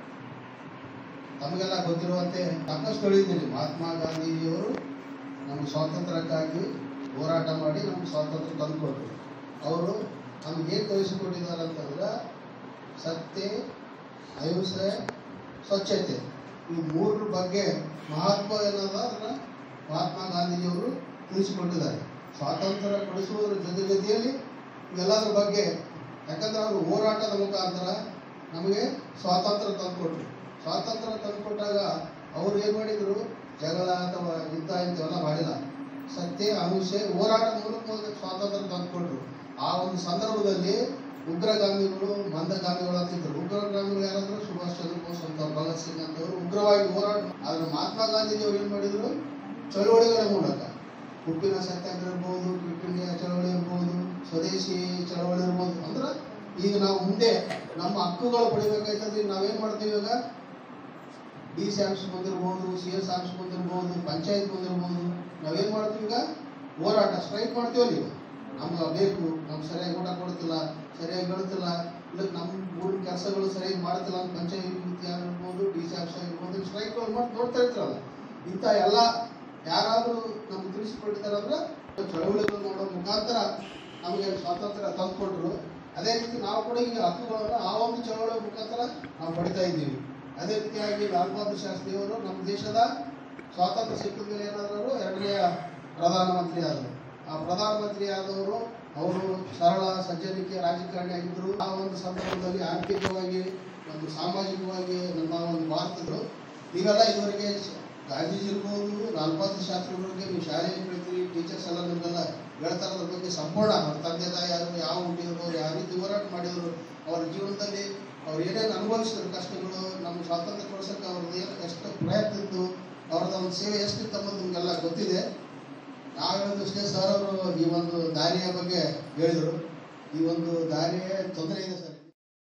ತಮಗೆಲ್ಲ ಗೊತ್ತಿರುವಂತೆ ಸಾಕಷ್ಟು ಹೇಳಿದ್ದೀನಿ ಮಹಾತ್ಮ ಗಾಂಧೀಜಿಯವರು ನಮ್ಮ ಸ್ವಾತಂತ್ರ್ಯಕ್ಕಾಗಿ ಹೋರಾಟ ಮಾಡಿ ನಮ್ಗೆ ಸ್ವಾತಂತ್ರ್ಯ ತಂದುಕೊಟ್ರು ಅವರು ನಮ್ಗೆ ಏನು ಕಲಿಸಿಕೊಟ್ಟಿದ್ದಾರೆ ಅಂತಂದ್ರೆ ಸತ್ಯ ಅಹಿಂಸೆ ಸ್ವಚ್ಛತೆ ಈ ಮೂರರ ಬಗ್ಗೆ ಮಹತ್ವ ಏನದ ಅದನ್ನ ಮಹಾತ್ಮ ಗಾಂಧೀಜಿಯವರು ತಿಳಿಸಿಕೊಟ್ಟಿದ್ದಾರೆ ಸ್ವಾತಂತ್ರ್ಯ ಕೊಡಿಸುವುದರ ಜೊತೆ ಜೊತೆಯಲ್ಲಿ ಇವೆಲ್ಲದರ ಬಗ್ಗೆ ಯಾಕಂದ್ರೆ ಅವರು ಹೋರಾಟದ ಮುಖಾಂತರ ನಮಗೆ ಸ್ವಾತಂತ್ರ್ಯ ತಂದುಕೊಟ್ರು ಸ್ವಾತಂತ್ರ್ಯ ತಂದುಕೊಟ್ಟಾಗ ಅವ್ರು ಏನು ಮಾಡಿದ್ರು ಜಗಳ ಅಥವಾ ಯುದ್ಧ ಇಂಥವೆಲ್ಲ ಮಾಡಿಲ್ಲ ಸತ್ಯ ಅಹಿಂಸೆ ಹೋರಾಟದ ಮೂಲಕ ಮೂಲಕ ಸ್ವಾತಂತ್ರ್ಯ ತಂದುಕೊಟ್ರು ಆ ಒಂದು ಸಂದರ್ಭದಲ್ಲಿ ಉಗ್ರಗಾಮಿಗಳು ಮಂದಗಾಮಿಗಳು ಅಂತಿದ್ರು ಉಗ್ರಗಾಮಿಗಳು ಯಾರಂದ್ರೆ ಸುಭಾಷ್ ಚಂದ್ರ ಬೋಸ್ ಅಂತ ಭಗತ್ ಸಿಂಗ್ ಅಂತವರು ಉಗ್ರವಾಗಿ ಹೋರಾಟ ಆದ್ರೆ ಮಹಾತ್ಮ ಗಾಂಧೀಜಿಯವರು ಏನು ಮಾಡಿದ್ರು ಚಳುವಳಿಗಳ ಮೂಲಕ ಉಪ್ಪಿನ ಸತ್ಯಾಗ್ರಹ ಇರ್ಬೋದು ಕ್ವಿಟ್ ಇಂಡಿಯಾ ಚಳವಳಿ ಇರ್ಬೋದು ಸ್ವದೇಶಿ ಚಳವಳಿ ಇರ್ಬೋದು ಅಂದ್ರೆ ಈಗ ನಾವು ಮುಂದೆ ನಮ್ಮ ಹಕ್ಕುಗಳು ಪಡಿಬೇಕಾಯ್ತಂದ್ರೆ ಈಗ ನಾವೇನ್ ಮಾಡ್ತೀವಿ ಇವಾಗ ಡಿ ಸಿ ಆಫೀಸ್ ಬಂದಿರ್ಬೋದು ಸಿ ಎಸ್ ಆಫೀಸ್ ಬಂದಿರ್ಬೋದು ಪಂಚಾಯತ್ ಬಂದಿರ್ಬೋದು ನಾವೇನ್ ಮಾಡ್ತೀವಿ ಈಗ ಹೋರಾಟ ಸ್ಟ್ರೈಕ್ ಮಾಡ್ತೀವಲ್ಲ ಈಗ ನಮ್ಗೆ ಬೇಕು ನಮ್ಗೆ ಸರಿಯಾಗಿ ಊಟ ಕೊಡ್ತಿಲ್ಲ ಸರಿಯಾಗಿ ಬೆಳ್ತಿಲ್ಲ ಇಲ್ಲ ನಮ್ಮ ಊರಿನ ಕೆಲಸಗಳು ಸರಿಯಾಗಿ ಮಾಡ್ತಿಲ್ಲ ಅಂತ ಪಂಚಾಯತ್ ಆಗಿರ್ಬೋದು ಡಿ ಸಿ ಆಫೀಸ್ ಆಗಿರ್ಬೋದು ಸ್ಟ್ರೈಕ್ಗಳು ಮಾಡಿ ನೋಡ್ತಾ ಇರ್ತಾರಲ್ಲ ಇಂಥ ಎಲ್ಲ ಯಾರಾದರೂ ನಮ್ಗೆ ತಿಳಿಸಿಕೊಟ್ಟಿದ್ದಾರೆ ಅಂದ್ರೆ ಚಳವಳಿಗಳು ಮಾಡೋ ಮುಖಾಂತರ ನಮಗೆ ಸ್ವಾತಂತ್ರ್ಯ ತಂದುಕೊಟ್ರು ಅದೇ ರೀತಿ ನಾವು ಕೂಡ ಈಗ ಹಕ್ಕುಗಳನ್ನು ಆ ಒಂದು ಚಳವಳಿ ಮುಖಾಂತರ ನಾವು ಪಡಿತಾ ಇದ್ದೀವಿ ಅದೇ ರೀತಿಯಾಗಿ ಲಾಲ್ ಬಹದ್ದೂರ್ ಶಾಸ್ತ್ರಿಯವರು ನಮ್ಮ ದೇಶದ ಸ್ವಾತಂತ್ರ್ಯ ಸಿಕ್ಕಿದ ಮೇಲೆ ಏನಾದ್ರು ಎರಡನೆಯ ಪ್ರಧಾನಮಂತ್ರಿ ಆದರು ಆ ಪ್ರಧಾನಮಂತ್ರಿ ಆದವರು ಅವರು ಸರಳ ಸಜ್ಜನಿಕೆ ರಾಜಕಾರಣಿ ಆಗಿದ್ರು ಆ ಒಂದು ಸಂದರ್ಭದಲ್ಲಿ ಆರ್ಥಿಕವಾಗಿ ಒಂದು ಸಾಮಾಜಿಕವಾಗಿ ನಮ್ಮ ಒಂದು ಭಾರತಗಳು ನೀವೆಲ್ಲ ಇದುವರೆಗೆ ಸ- ಗಾಂಧೀಜಿ ಇರ್ಬೋದು ಲಾಲ್ ಬಹದ್ದೂರ್ ಶಾಸ್ತ್ರಿ ಬಗ್ಗೆ ನೀವು ಶಾಲೆಯಲ್ಲಿ ಕಳಿತೀರಿ ಟೀಚರ್ಸ್ ಎಲ್ಲ ನಿಮ್ಗೆಲ್ಲ ಹೇಳ್ತಾರೆ ಅದ್ರ ಬಗ್ಗೆ ಸಂಪೂರ್ಣ ಅವ್ರ ತಂದೆ ತಾಯಿ ಯಾರು ಯಾವ ಹುಟ್ಟಿದ್ರು ಯಾವ ರೀತಿ ಹೋರಾಟ ಮಾಡಿದ್ರು ಅವರ ಜೀವನದಲ್ಲಿ ಅವ್ರು ಏನೇನು ಅನುಭವಿಸಿದ್ರು ಕಷ್ಟಗಳು ನಮ್ಮ ಸ್ವಾತಂತ್ರ್ಯ ಕೊಡ್ಸಕ್ಕೆ ಅವ್ರದ್ದು ಏನು ಎಷ್ಟು ಪ್ರಯತ್ನ ಇತ್ತು ಅವ್ರದ್ದು ಒಂದು ಸೇವೆ ಎಷ್ಟಿತ್ತು ಅನ್ನೋದು ನಿಮಗೆಲ್ಲ ಗೊತ್ತಿದೆ ನಾವು ಹೇಳೋದಷ್ಟೇ ಸರ್ ಅವರು ಈ ಒಂದು ದಾರಿಯ ಬಗ್ಗೆ ಹೇಳಿದರು ಈ ಒಂದು ದಾರಿಯ ತೊಂದರೆ ಇದೆ ಸರ್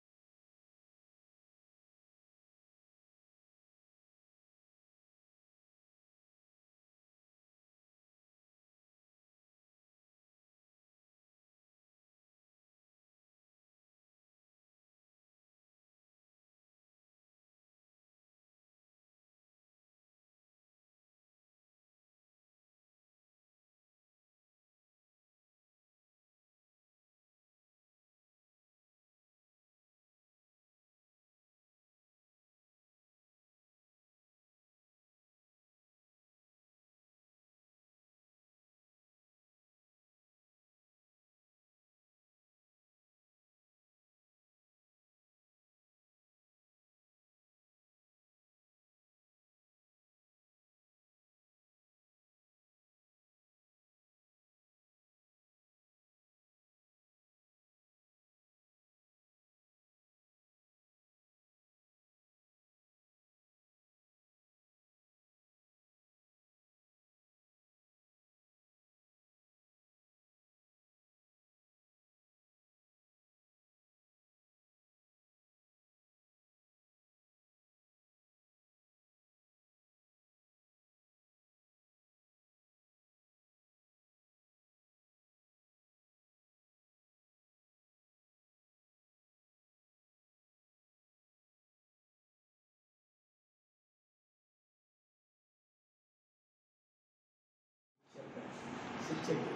ಶಿಕ್ಷೆಗೆ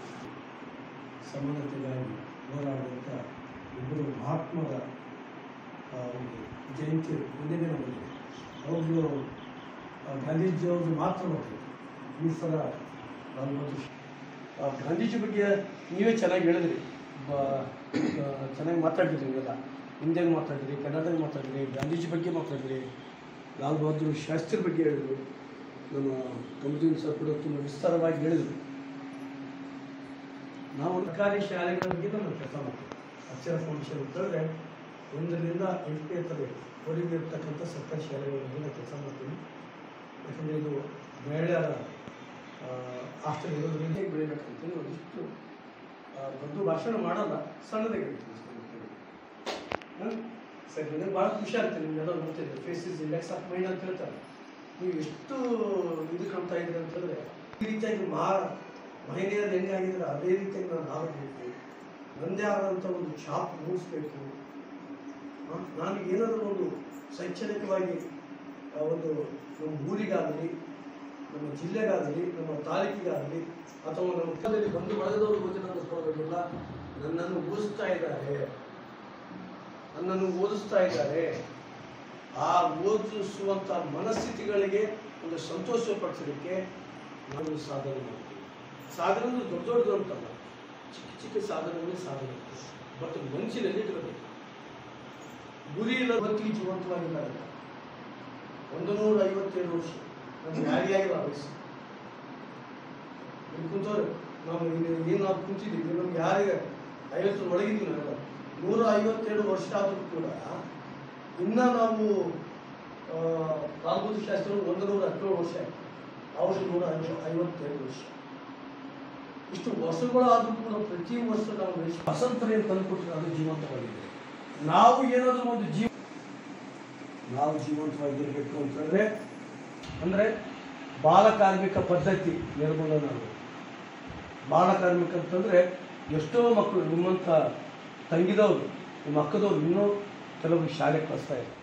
ಸಮಾನತೆಗಾಗಿ ಹೋರಾಡಿದಂಥ ಇಬ್ಬರು ಮಹಾತ್ಮರ ಆ, ಒಂದು ಜಯಂತಿ ಒಂದೇ ದಿನ ಬಂದಿದೆ ಅವ್ರದ್ದು ಗಾಂಧೀಜಿಯವ್ರದ್ದು ಮಾತ್ರ ಬರ್ತದೆ ಈ ಸಲ ನಾನು ಒಂದು ಆ, ಗಾಂಧೀಜಿ ಬಗ್ಗೆ ನೀವೇ ಚೆನ್ನಾಗಿ ಹೇಳಿದ್ರಿ ಬ- ಆ, ಚೆನ್ನಾಗಿ ಮಾತಾಡಿದ್ರಿ ನೀವೆಲ್ಲ ಹಿಂದಿಯಾಗ ಮಾತಾಡಿದ್ರಿ ಕನ್ನಡದಾಗ ಮಾತಾಡಿದ್ರಿ ಗಾಂಧೀಜಿ ಬಗ್ಗೆ ಮಾತಾಡಿದ್ರಿ ಲಾಲ್ ಬಹದ್ದೂರ್ ಶಾಸ್ತ್ರಿ ಬಗ್ಗೆ ಹೇಳಿದ್ರು ನಮ್ಮ ಕಮರುದ್ದೀನ್ ಸರ್ ಕೂಡ ತುಂಬ ವಿಸ್ತಾರವಾಗಿ ಹೇಳಿದರು ನಾವು ಸರ್ಕಾರಿ ಶಾಲೆಗಳ ಬಗ್ಗೆ ನಾವು ಕೆಲಸ ಮಾಡ್ತೀವಿ ಅಕ್ಷರ ಫೌಂಡೇಶನ್ ಅಂತಂದರೆ ಒಂದರಿಂದ ಎಂಟನೇ ತರಗತಿ ಇರ್ತಕ್ಕಂಥ ಸರ್ಕಾರಿ ಶಾಲೆಗಳ ಬಗ್ಗೆ ನಾವು ಕೆಲಸ ಮಾಡ್ತೀವಿ ಯಾಕಂದರೆ ಇದು ಮಹಿಳೆಯರ ಹಾಸ್ಟೆಲ್ ಇರೋದ್ರಿಂದ ಹೇಗೆ ಬೆಳಿಬೇಕಂತೇಳಿ ಒಂದಿಷ್ಟು ಆ, ದೊಡ್ಡ ಭಾಷಣ ಮಾಡಲ್ಲ ಸಣ್ಣದಾಗಿ ಹೇಳ್ತೀನಿ ಹ್ಮ್? ಸರಿ ನನಗೆ ಭಾಳ ಖುಷಿ ಆಗ್ತದೆ ನಿಮ್ಗೆಲ್ಲ ನೋಡ್ತಿದ್ದೆ face is index of mind ಅಂತ ಹೇಳ್ತಾರೆ ನೀವು ಎಷ್ಟು ಇದು ಕಾಣ್ತಾ ಇದ್ದೀರಿ ಅಂತಂದ್ರೆ ಈ ರೀತಿಯಾಗಿ ಮಾ ಮಹಿಳೆಯರು ಹೆಂಗಾಗಿದ್ರೆ ಅದೇ ರೀತಿಯಾಗಿ ನಾನು ಆಗಬೇಕು ನನ್ನದೇ ಆದಂಥ ಒಂದು ಛಾಪ್ ಮೂಡಿಸ್ಬೇಕು ಆ, ನಾನು ಏನಾದರೂ ಒಂದು ಶೈಕ್ಷಣಿಕವಾಗಿ ಆ, ಒಂದು ನಮ್ಮ ಊರಿಗಾಗಲಿ ನಮ್ಮ ಜಿಲ್ಲೆಗಾಗಲಿ ನಮ್ಮ ತಾಲೂಕಿಗಾಗಲಿ ಅಥವಾ ನಮ್ಮ ಮುಖದಲ್ಲಿ ಬಂದು ಬಳಗದವರು ಓದಿನಂತ ಪರವಾಗಿಲ್ಲ ನನ್ನನ್ನು ಓದಿಸ್ತಾ ಇದ್ದಾರೆ ನನ್ನನ್ನು ಓದಿಸ್ತಾ ಇದ್ದಾರೆ ಆ ಓದಿಸುವಂಥ ಮನಸ್ಥಿತಿಗಳಿಗೆ ಒಂದು ಸಂತೋಷ ಪಡಿಸಲಿಕ್ಕೆ ನಾನು ಸಾಧನೆ ಮಾಡ್ತೀನಿ ಸಾಧನೆ ಅಂದ್ರೆ ದೊಡ್ಡ ದೊಡ್ಡದು ಅಂತಲ್ಲ ಚಿಕ್ಕ ಚಿಕ್ಕ ಸಾಧನೆಗಳೇ ಸಾಧನೆ ಬಟ್ ಮನಸ್ಸಿನಲ್ಲಿ ಇಟ್ಕೋಬೇಕು ಗುರಿ ಇಲ್ಲ ಇವತ್ತಿಗೆ ಜೀವಂತವಾಗಿದ್ದಾರೆ ಒಂದು ನೂರ ಐವತ್ತೇಳು ವರ್ಷ ನಮ್ಗೆ ಯಾರಿಗೆ ಆಗಿಲ್ಲ ಆ ವಯಸ್ಸು ಇಲ್ಲಿ ಕುಂತವ್ರೆ ನಾವು ಏನು ನಾವು ಕುಂತಿದ್ದೀವಿ ನಮ್ಗೆ ಯಾರಿಗೆ ಐವತ್ತು ಒಳಗಿದ್ದೀವಿ ನಾವೆಲ್ಲ ನೂರ ಐವತ್ತೇಳು ವರ್ಷ ಆದರೂ ಕೂಡ ಇನ್ನ ನಾವು ಲಾಲ್ಬುದ್ಧ ಶಾಸ್ತ್ರಿ ಒಂದು ನೂರ ಹದಿನೇಳು ವರ್ಷ ಆಯ್ತು ಅವರು ನೂರ ಐವ ಐವತ್ತೇಳು ವರ್ಷ ಇಷ್ಟು ವರ್ಷಗಳಾದರೂ ಕೂಡ ಪ್ರತಿ ವರ್ಷ ನಾವು ಎಷ್ಟು ಸ್ವಾತಂತ್ರ್ಯ ತಂದುಕೊಟ್ರೆ ಅದು ಜೀವಂತವಾಗಿದೆ ನಾವು ಏನಾದರೂ ಒಂದು ಜೀವ ನಾವು ಜೀವಂತವಾಗಿರಬೇಕು ಅಂತಂದ್ರೆ ಅಂದರೆ ಬಾಲ ಕಾರ್ಮಿಕ ಪದ್ಧತಿ ನಿರ್ಮೂಲನೆ ಆಗಬೇಕು ಬಾಲ ಕಾರ್ಮಿಕ ಅಂತಂದರೆ ಎಷ್ಟೋ ಮಕ್ಕಳು ನಿಮ್ಮಂಥ ತಂಗಿದವರು ನಿಮ್ಮ ಅಕ್ಕದವ್ರು ಇನ್ನೂ ಕೆಲವು ಶಾಲೆ ಕಳಿಸ್ತಾ ಇದ್ದಾರೆ